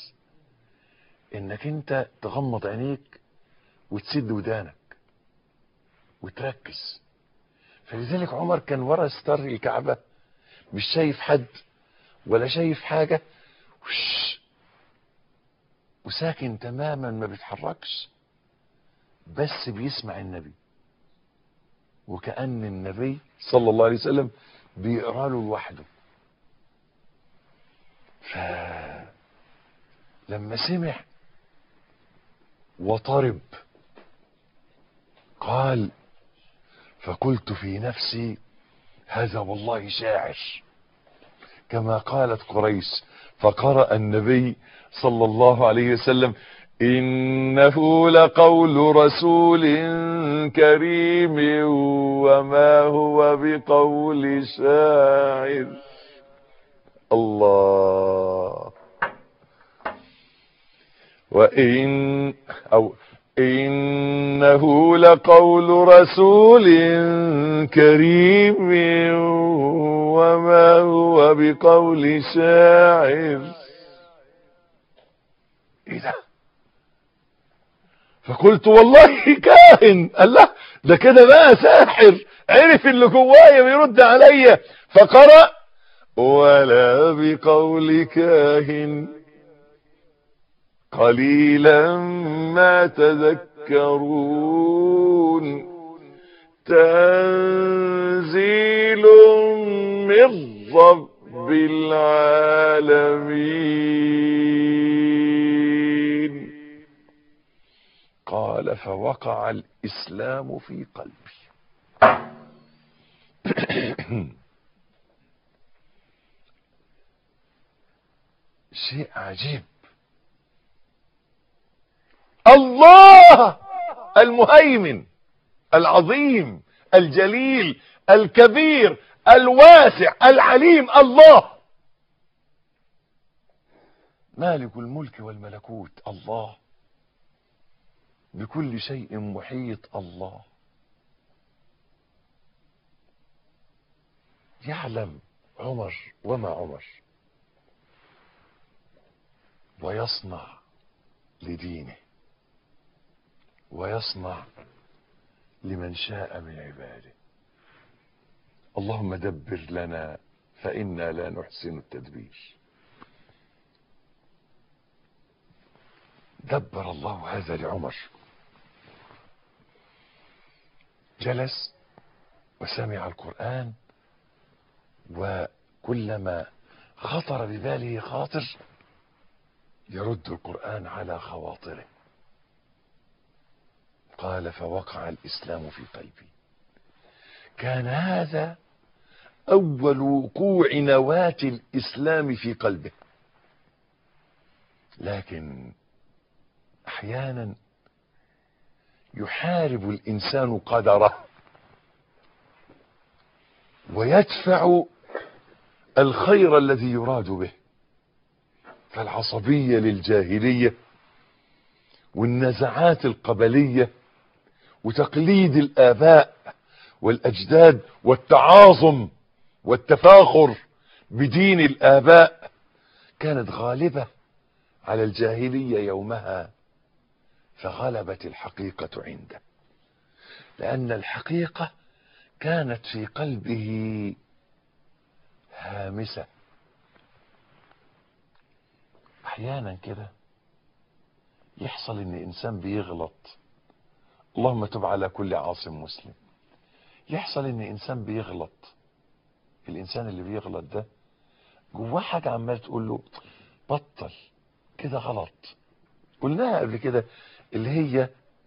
انك انت تغمض عينيك وتسد ودانك وتركز فلذلك عمر كان ورا ستار الكعبة مش شايف حد ولا شايف حاجة وش وساكن تماما ما بيتحركش بس بيسمع النبي وكأن النبي صلى الله عليه وسلم بيقرا له لوحده ف لما سمع وطرب قال فقلت في نفسي هذا والله شاعر كما قالت قريش فقرأ النبي صلى الله عليه وسلم إنه لقول رسول كريم وما هو بقول شاعر الله وإن أو إنه لقول رسول كريم وما هو بقول شاعر ايه ده فقلت والله كاهن قال لا ده كده بقى ساحر عرف اللي جوايا بيرد عليا فقرأ ولا بقول كاهن قليلا ما تذكرون تنزيل من رب العالمين قال فوقع الإسلام في قلبي شيء عجيب الله المهيمن العظيم الجليل الكبير الواسع العليم الله مالك الملك والملكوت الله بكل شيء محيط الله يعلم عمر وما عمر ويصنع لدينه ويصنع لمن شاء من عباده اللهم دبر لنا فإنا لا نحسن التدبير دبر الله هذا لعمر جلس وسمع القرآن وكلما خطر بباله خاطر يرد القرآن على خواطره قال فوقع الإسلام في قلبي كان هذا أول وقوع نواة الإسلام في قلبه لكن أحيانا يحارب الإنسان قدره ويدفع الخير الذي يراد به فالعصبية للجاهلية والنزعات القبلية وتقليد الآباء والأجداد والتعاظم والتفاخر بدين الآباء كانت غالبة على الجاهلية يومها فغلبت الحقيقة عنده لأن الحقيقة كانت في قلبه هامسة أحيانا كده يحصل إن إنسان بيغلط اللهم تب على كل عاصم مسلم يحصل إن إنسان بيغلط الإنسان اللي بيغلط ده جواه حاجة عمال تقول له بطل كده غلط قلناها قبل كده اللي هي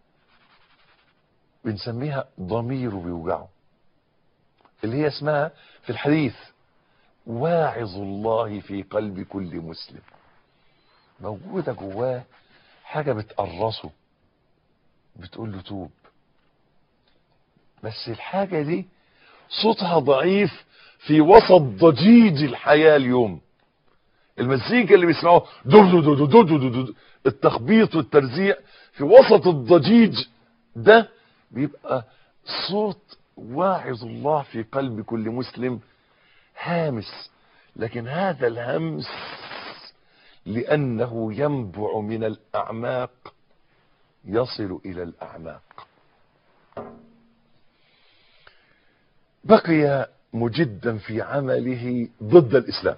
بنسميها ضميره بيوجعه اللي هي اسمها في الحديث واعظ الله في قلب كل مسلم موجودة جواه حاجة بتقرصه بتقول له توب بس الحاجة دي صوتها ضعيف في وسط ضجيج الحياة اليوم المزيكا اللي بيسمعوه دو دو دو دو دو دو دو التخبيط والترزيع في وسط الضجيج ده بيبقى صوت واعظ الله في قلب كل مسلم هامس لكن هذا الهمس لأنه ينبع من الأعماق يصل إلى الأعماق بقي مجدا في عمله ضد الإسلام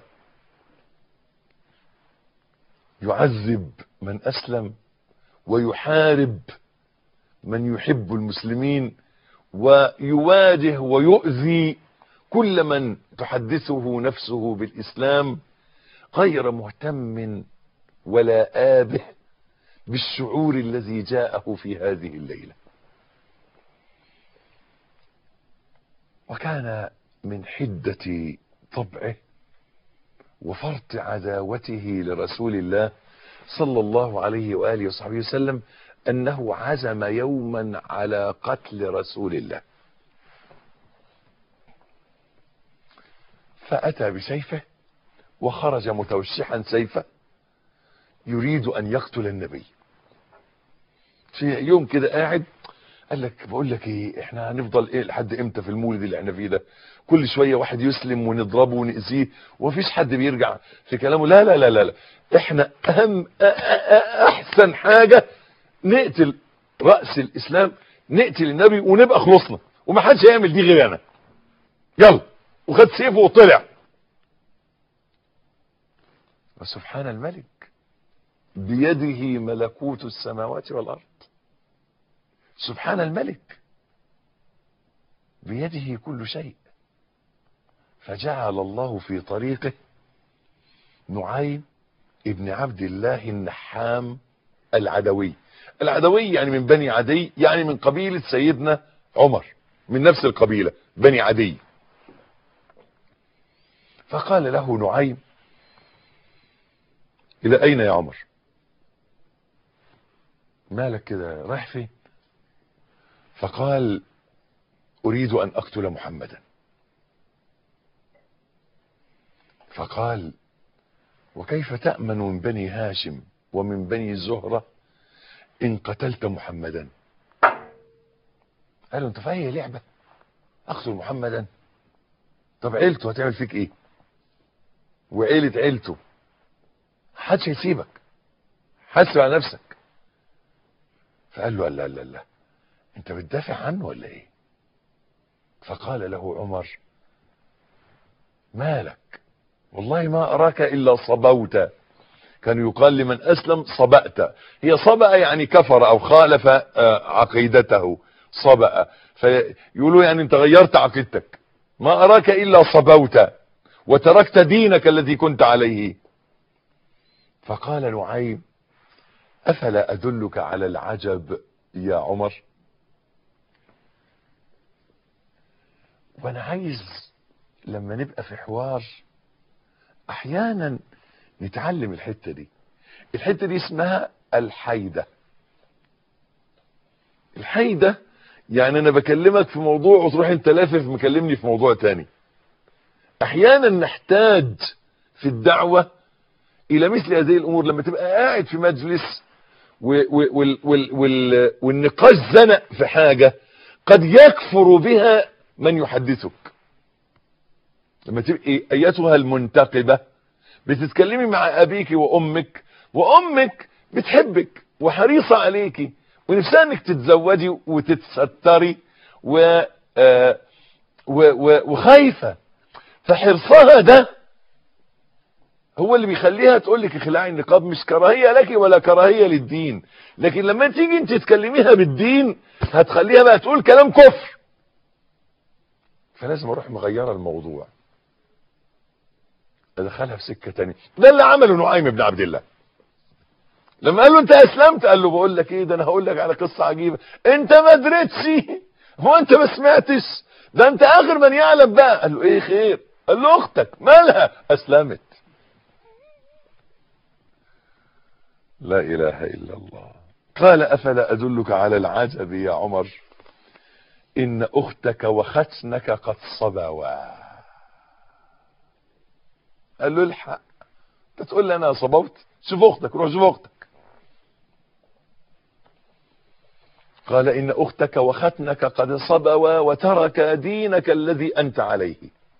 يعذب من أسلم ويحارب من يحب المسلمين ويواجه ويؤذي كل من تحدثه نفسه بالإسلام غير مهتم ولا آبه بالشعور الذي جاءه في هذه الليلة وكان من حدة طبعه وفرط عداوته لرسول الله صلى الله عليه وآله وصحبه وسلم أنه عزم يوما على قتل رسول الله فأتى بسيفه وخرج متوشحا سيفه يريد أن يقتل النبي في يوم كده قاعد قال لك بقول لك ايه احنا هنفضل ايه لحد امتى في المولد اللي احنا فيه ده كل شويه واحد يسلم ونضربه ونأذيه ومفيش حد بيرجع في كلامه لا لا لا لا, لا. احنا اهم أ- أ- احسن حاجه نقتل راس الاسلام نقتل النبي ونبقى خلصنا ومحدش هيعمل دي غير انا يلا وخد سيفه وطلع وسبحان الملك بيده ملكوت السماوات والارض سبحان الملك بيده كل شيء فجعل الله في طريقه نعيم ابن عبد الله النحام العدوي العدوي يعني من بني عدي يعني من قبيلة سيدنا عمر من نفس القبيلة بني عدي فقال له نعيم إلى أين يا عمر مالك كده رايح فين فقال أريد أن أقتل محمدا فقال وكيف تأمن من بني هاشم ومن بني زهرة إن قتلت محمدا قالوا انت في اي لعبة اقتل محمدا طب عيلته هتعمل فيك ايه وعيلة عيلته محدش هيسيبك حاسب على نفسك فقال له لا لا لا انت بتدافع عنه ولا ايه فقال له عمر مالك والله ما اراك الا صبوت كان يقال لمن اسلم صبأت هي صبأ يعني كفر او خالف آه، عقيدته صبأ فيقولوا يعني انت غيرت عقيدتك ما اراك الا صبوت وتركت دينك الذي كنت عليه فقال نعيم افلا ادلك على العجب يا عمر وانا عايز لما نبقى في حوار احيانا نتعلم الحتة دي الحتة دي اسمها الحيدة الحيدة يعني انا بكلمك في موضوع وتروح انت لافف مكلمني في موضوع تاني احيانا نحتاج في الدعوة الى مثل هذه الامور لما تبقى قاعد في مجلس و و وال وال وال والنقاش زنق في حاجة قد يكفر بها من يحدثك لما تبقي ايتها المنتقبة بتتكلمي مع ابيك وامك وامك بتحبك وحريصة عليكي ونفسها انك تتزوجي وتتستري و آه و و وخايفة فحرصها ده هو اللي بيخليها تقول لك اخلعي النقاب مش كراهية لك ولا كراهية للدين لكن لما تيجي انت تكلميها بالدين هتخليها بقى تقول كلام كفر فلازم اروح مغيرة الموضوع ادخلها في سكة تانية ده اللي عمله نعيم بن عبد الله لما قال له انت اسلمت قال له بقول لك ايه ده انا هقول لك على قصة عجيبة انت ما دريتش هو انت ما سمعتش ده انت اخر من يعلم بقى قال له ايه خير قال له اختك مالها اسلمت لا اله الا الله قال افلا ادلك على العجب يا عمر ان اختك وختنك قد صبوا قال له الحق انت تقول لي انا صبوت شوف اختك روح شوف اختك قال إن أختك وختنك قد صبوا وترك دينك الذي أنت عليه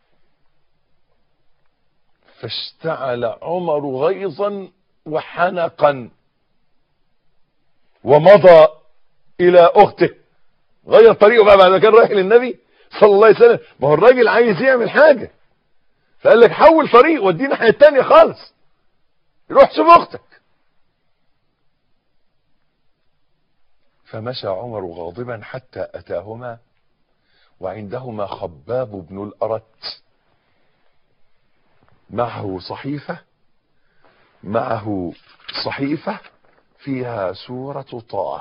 فاشتعل عمر غيظا وحنقا ومضى إلى أخته غير طريقه بقى بعد ما كان رايح للنبي صلى الله عليه وسلم ما هو الراجل عايز يعمل حاجة فقال لك حول طريق ودينا الناحية التانية خالص روح شوف أختك فمشى عمر غاضبا حتى أتاهما وعندهما خباب بن الأرت معه صحيفة معه صحيفة فيها سورة طه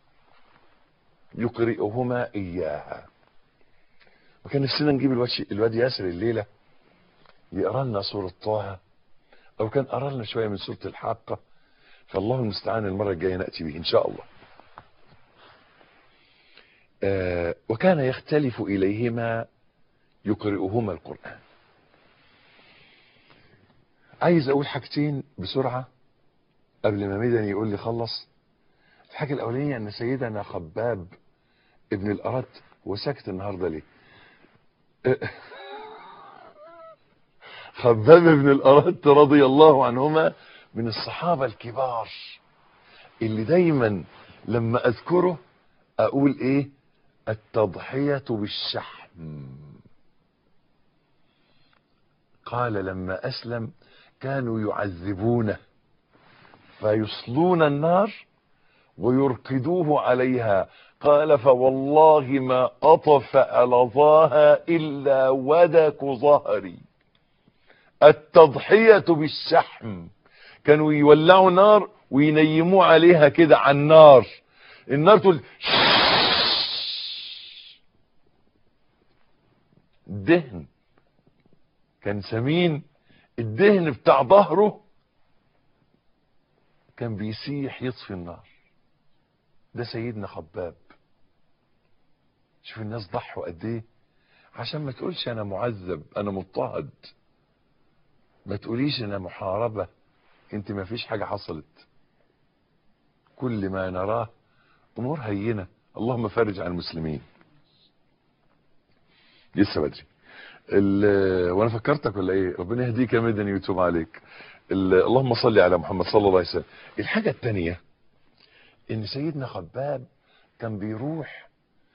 يقرئهما إياها وكان نفسنا نجيب الواد الواد ياسر الليلة يقرا لنا سورة طه أو كان قرا لنا شوية من سورة الحاقة فالله المستعان المرة الجاية نأتي به إن شاء الله آه وكان يختلف إليهما يقرئهما القرآن عايز أقول حاجتين بسرعة قبل ما مدني يقول لي خلص الحاجة الأولانية أن سيدنا خباب ابن الأرت هو ساكت النهاردة ليه آه خباب بن الأرت رضي الله عنهما من الصحابة الكبار اللي دايما لما أذكره أقول إيه التضحية بالشحم قال لما أسلم كانوا يعذبونه فيصلون النار ويرقدوه عليها قال فوالله ما أطفأ لظاها إلا ودك ظهري التضحية بالشحم كانوا يولعوا نار وينيموا عليها كده على النار النار تقول دهن كان سمين الدهن بتاع ظهره كان بيسيح يطفي النار ده سيدنا خباب شوف الناس ضحوا قد ايه عشان ما تقولش انا معذب انا مضطهد ما تقوليش انا محاربة انت ما فيش حاجة حصلت كل ما نراه امور هينة اللهم فرج عن المسلمين لسه بدري وانا فكرتك ولا ايه ربنا يهديك يا مدني ويتوب عليك اللهم صل على محمد صلى الله عليه وسلم الحاجة التانية ان سيدنا خباب كان بيروح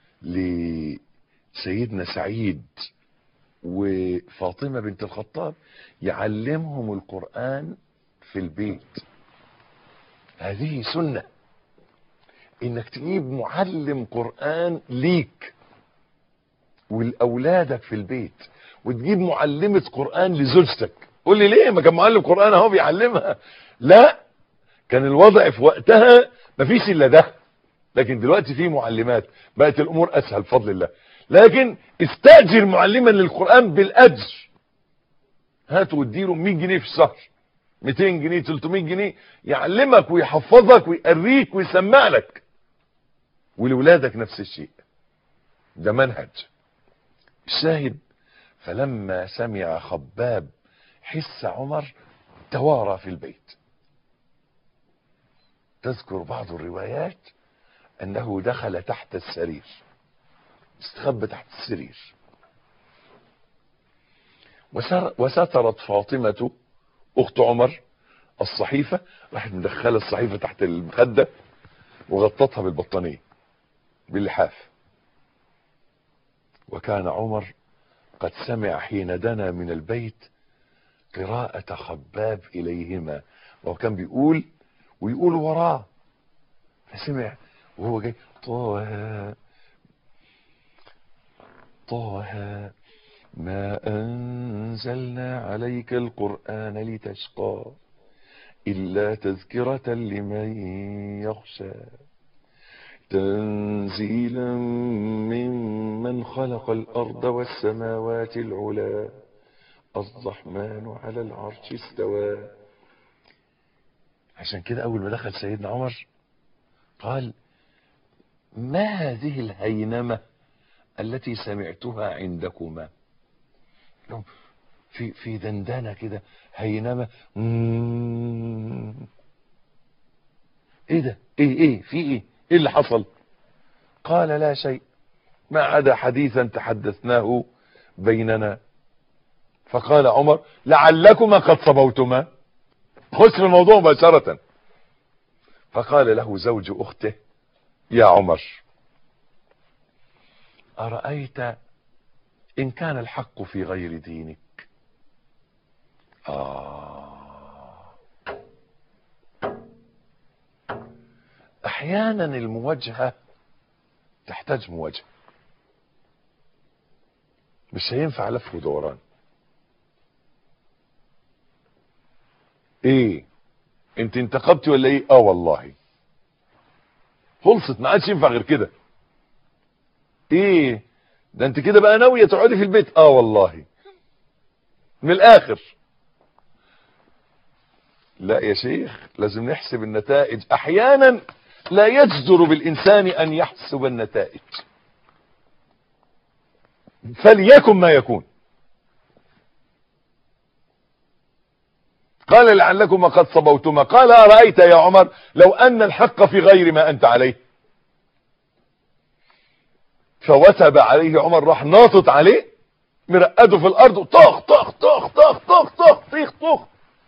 لسيدنا سعيد وفاطمة بنت الخطاب يعلمهم القرآن في البيت هذه سنة انك تجيب معلم قرآن ليك ولأولادك في البيت وتجيب معلمة قرآن لزوجتك قول لي ليه ما كان معلم قرآن اهو بيعلمها لا كان الوضع في وقتها مفيش الا ده لكن دلوقتي في معلمات بقت الامور اسهل بفضل الله لكن استاجر معلما للقرآن بالاجر هات واديله 100 جنيه في الشهر 200 جنيه 300 جنيه يعلمك ويحفظك ويقريك ويسمع لك ولولادك نفس الشيء ده منهج الشاهد فلما سمع خباب حس عمر توارى في البيت تذكر بعض الروايات انه دخل تحت السرير استخبى تحت السرير وسترت فاطمة اخت عمر الصحيفة راحت مدخلة الصحيفة تحت المخدة وغطتها بالبطانية باللحاف وكان عمر قد سمع حين دنا من البيت قراءة خباب إليهما وهو كان بيقول ويقول وراه فسمع وهو جاي طه طه ما أنزلنا عليك القرآن لتشقى إلا تذكرة لمن يخشى تنزيلا ممن خلق الأرض والسماوات العلا الرحمن على العرش استوى عشان كده أول ما دخل سيدنا عمر قال ما هذه الهينمة التي سمعتها عندكما في في دندنة كده هينمة ايه ده ايه ايه في ايه ايه اللي حصل قال لا شيء ما عدا حديثا تحدثناه بيننا فقال عمر لعلكما قد صبوتما خش في الموضوع مباشرة فقال له زوج أخته يا عمر أرأيت إن كان الحق في غير دينك آه أحيانا المواجهة تحتاج مواجهة مش هينفع لف ودوران ايه انت انتقبتي ولا ايه اه والله خلصت ما عادش ينفع غير كده ايه ده انت كده بقى ناويه تقعدي في البيت اه والله من الاخر لا يا شيخ لازم نحسب النتائج احيانا لا يجدر بالانسان ان يحسب النتائج فليكن ما يكون قال لعلكما قد صبوتما قال أرأيت يا عمر لو أن الحق في غير ما أنت عليه فوثب عليه عمر راح ناطط عليه مرقده في الأرض طخ طخ طخ طخ طخ طخ طخ طخ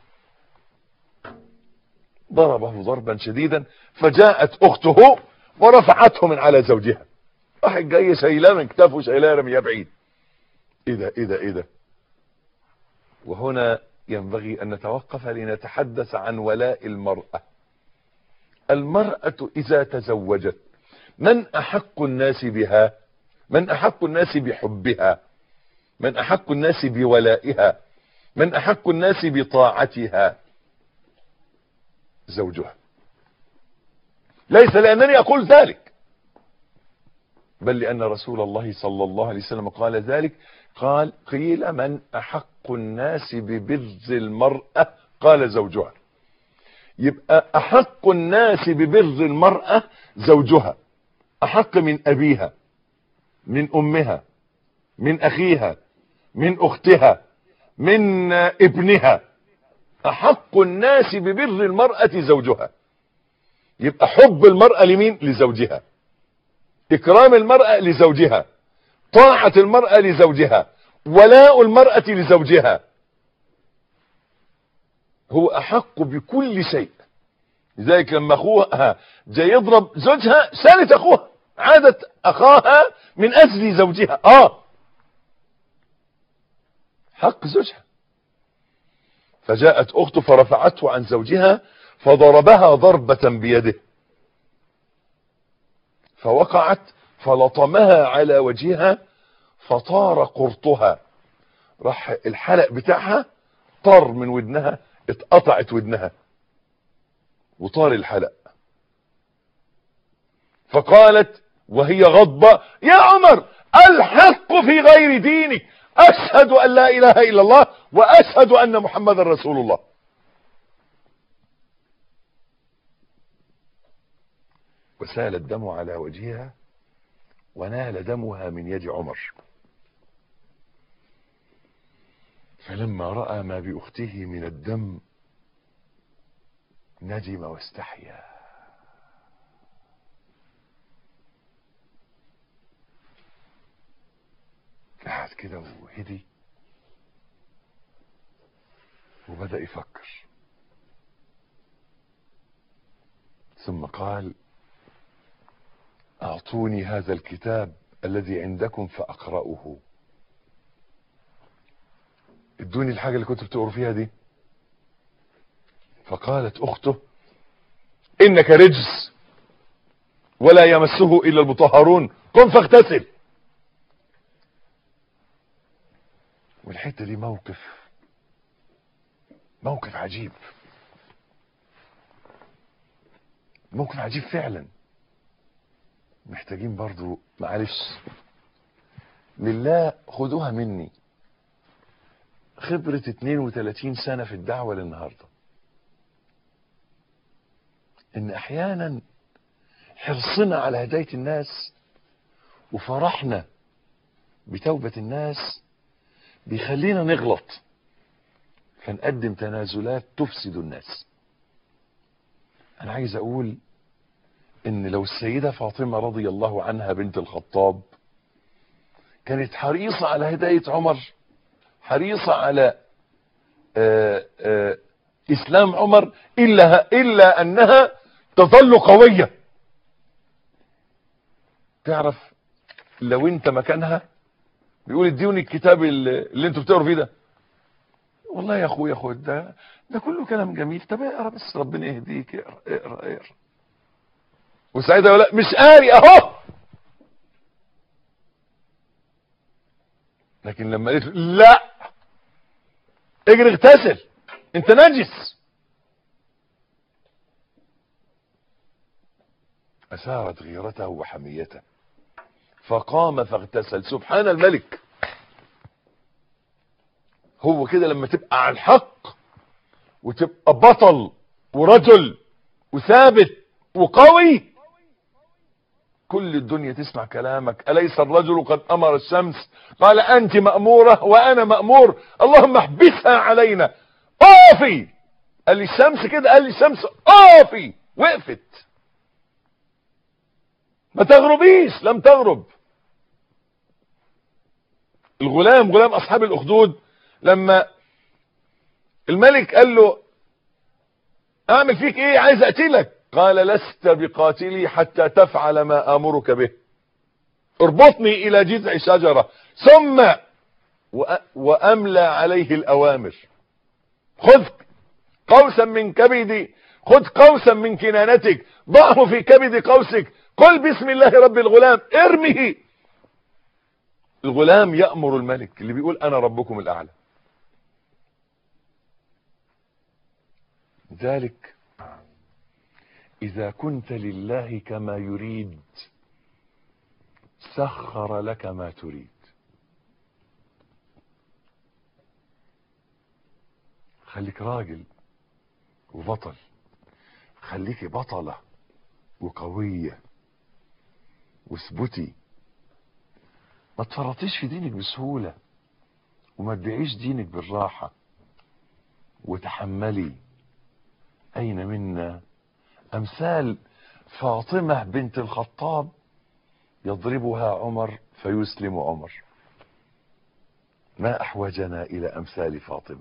ضربه ضربا شديدا فجاءت أخته ورفعته من على زوجها راح جاي شايلاه من كتافه شايلاه رميه بعيد ايه ده ايه ده ايه ده وهنا ينبغي أن نتوقف لنتحدث عن ولاء المرأة المرأة إذا تزوجت من أحق الناس بها من أحق الناس بحبها من أحق الناس بولائها من أحق الناس بطاعتها زوجها ليس لأنني أقول ذلك بل لأن رسول الله صلى الله عليه وسلم قال ذلك قال قيل من أحق الناس ببر المرأة قال زوجها يبقى أحق الناس ببر المرأة زوجها أحق من أبيها من أمها من أخيها من أختها من ابنها أحق الناس ببر المرأة زوجها يبقى حب المرأة لمين لزوجها إكرام المرأة لزوجها طاعة المرأة لزوجها ولاء المرأة لزوجها هو أحق بكل شيء لذلك لما أخوها جاي يضرب زوجها سالت أخوها عادت أخاها من أجل زوجها آه حق زوجها فجاءت أخته فرفعته عن زوجها فضربها ضربة بيده فوقعت فلطمها على وجهها فطار قرطها راح الحلق بتاعها طار من ودنها اتقطعت ودنها وطار الحلق فقالت وهي غضبة يا عمر الحق في غير دينك أشهد أن لا إله إلا الله وأشهد أن محمد رسول الله وسال الدم على وجهها ونال دمها من يد عمر فلما رأى ما بأخته من الدم ندم واستحيا قعد كده وهدي وبدأ يفكر ثم قال أعطوني هذا الكتاب الذي عندكم فأقرأه ادوني الحاجة اللي كنت بتقروا فيها دي فقالت أخته إنك رجس ولا يمسه إلا المطهرون قم فاغتسل والحتة دي موقف موقف عجيب موقف عجيب فعلا محتاجين برضو معلش لله خدوها مني خبرة 32 سنة في الدعوة للنهاردة ان احيانا حرصنا على هداية الناس وفرحنا بتوبة الناس بيخلينا نغلط فنقدم تنازلات تفسد الناس انا عايز اقول ان لو السيدة فاطمة رضي الله عنها بنت الخطاب كانت حريصة على هداية عمر حريصة على آآ آآ اسلام عمر الا الا انها تظل قوية تعرف لو انت مكانها بيقول اديوني الكتاب اللي, اللي انتوا بتقروا فيه ده والله يا اخويا خد ده ده كله كلام جميل طب اقرا بس ربنا يهديك اقرا اقرا اقرا وساعتها يقول لا مش قاري اهو لكن لما قالت لا اجري اغتسل انت نجس اثارت غيرته وحميته فقام فاغتسل سبحان الملك هو كده لما تبقى على الحق وتبقى بطل ورجل وثابت وقوي كل الدنيا تسمع كلامك أليس الرجل قد أمر الشمس قال أنت مأمورة وأنا مأمور اللهم احبسها علينا أوفي قال لي الشمس كده قال لي الشمس أوفي وقفت ما تغربيش لم تغرب الغلام غلام أصحاب الأخدود لما الملك قال له اعمل فيك ايه عايز اقتلك قال لست بقاتلي حتى تفعل ما امرك به اربطني الى جذع شجرة ثم واملى عليه الاوامر خذ قوسا من كبدي خذ قوسا من كنانتك ضعه في كبد قوسك قل بسم الله رب الغلام ارمه الغلام يأمر الملك اللي بيقول انا ربكم الاعلى ذلك إذا كنت لله كما يريد سخر لك ما تريد خليك راجل وبطل خليك بطلة وقوية واثبتي ما تفرطيش في دينك بسهولة وما تبيعيش دينك بالراحة وتحملي أين منا أمثال فاطمة بنت الخطاب يضربها عمر فيسلم عمر ما أحوجنا إلى أمثال فاطمة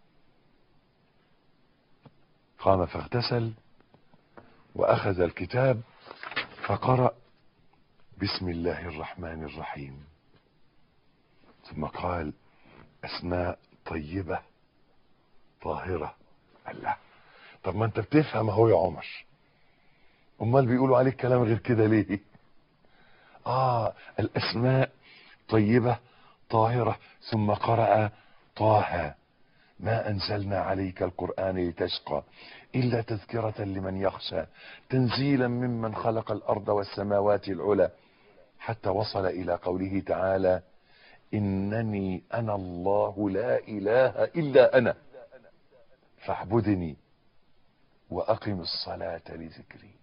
قام فاغتسل وأخذ الكتاب فقرأ بسم الله الرحمن الرحيم ثم قال أسماء طيبة طاهرة الله طب ما انت بتفهم اهو يا عمر امال بيقولوا عليك كلام غير كده ليه اه الاسماء طيبة طاهرة ثم قرأ طه ما انزلنا عليك القرآن لتشقى الا تذكرة لمن يخشى تنزيلا ممن خلق الارض والسماوات العلى حتى وصل الى قوله تعالى انني انا الله لا اله الا انا فاعبدني وأقم الصلاة لذكري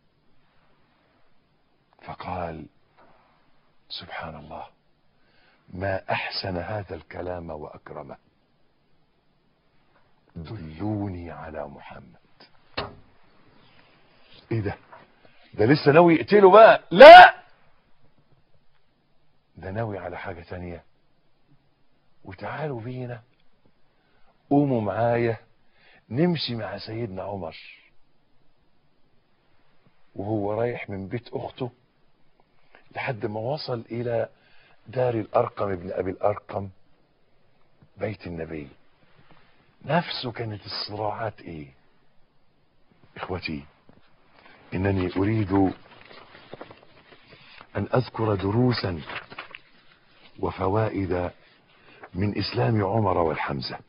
فقال سبحان الله ما أحسن هذا الكلام وأكرمه دلوني على محمد ايه ده ده لسه ناوي يقتله بقى لا ده ناوي على حاجة تانية وتعالوا بينا قوموا معايا نمشي مع سيدنا عمر وهو رايح من بيت اخته لحد ما وصل الى دار الارقم ابن ابي الارقم بيت النبي نفسه كانت الصراعات ايه اخوتي انني اريد ان اذكر دروسا وفوائد من اسلام عمر والحمزه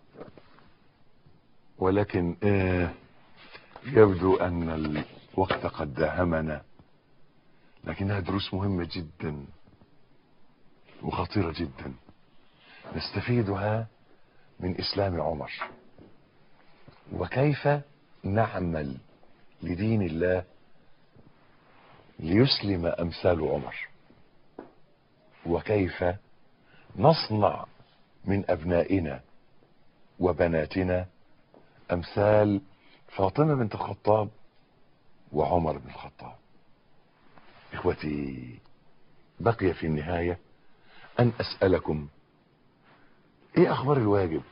ولكن آه يبدو ان الوقت قد داهمنا لكنها دروس مهمة جدا وخطيرة جدا نستفيدها من اسلام عمر وكيف نعمل لدين الله ليسلم امثال عمر وكيف نصنع من ابنائنا وبناتنا امثال فاطمة بنت الخطاب وعمر بن الخطاب اخوتي بقي في النهاية ان اسألكم ايه اخبار الواجب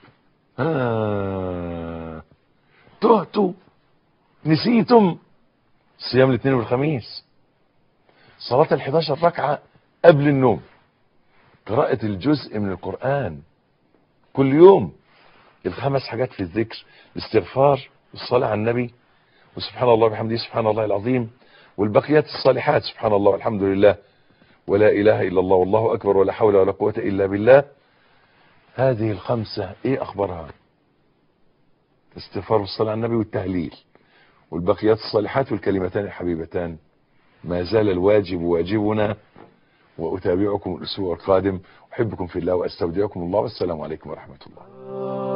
آه تهتوا نسيتم صيام الاثنين والخميس صلاة الحداشر ركعة قبل النوم قراءة الجزء من القرآن كل يوم الخمس حاجات في الذكر الاستغفار والصلاة على النبي وسبحان الله وبحمده سبحان الله العظيم والبقيات الصالحات سبحان الله والحمد لله ولا إله إلا الله والله أكبر ولا حول ولا قوة إلا بالله هذه الخمسة إيه أخبارها الاستغفار والصلاة على النبي والتهليل والبقيات الصالحات والكلمتان الحبيبتان ما زال الواجب واجبنا وأتابعكم الأسبوع القادم أحبكم في الله وأستودعكم الله والسلام عليكم ورحمة الله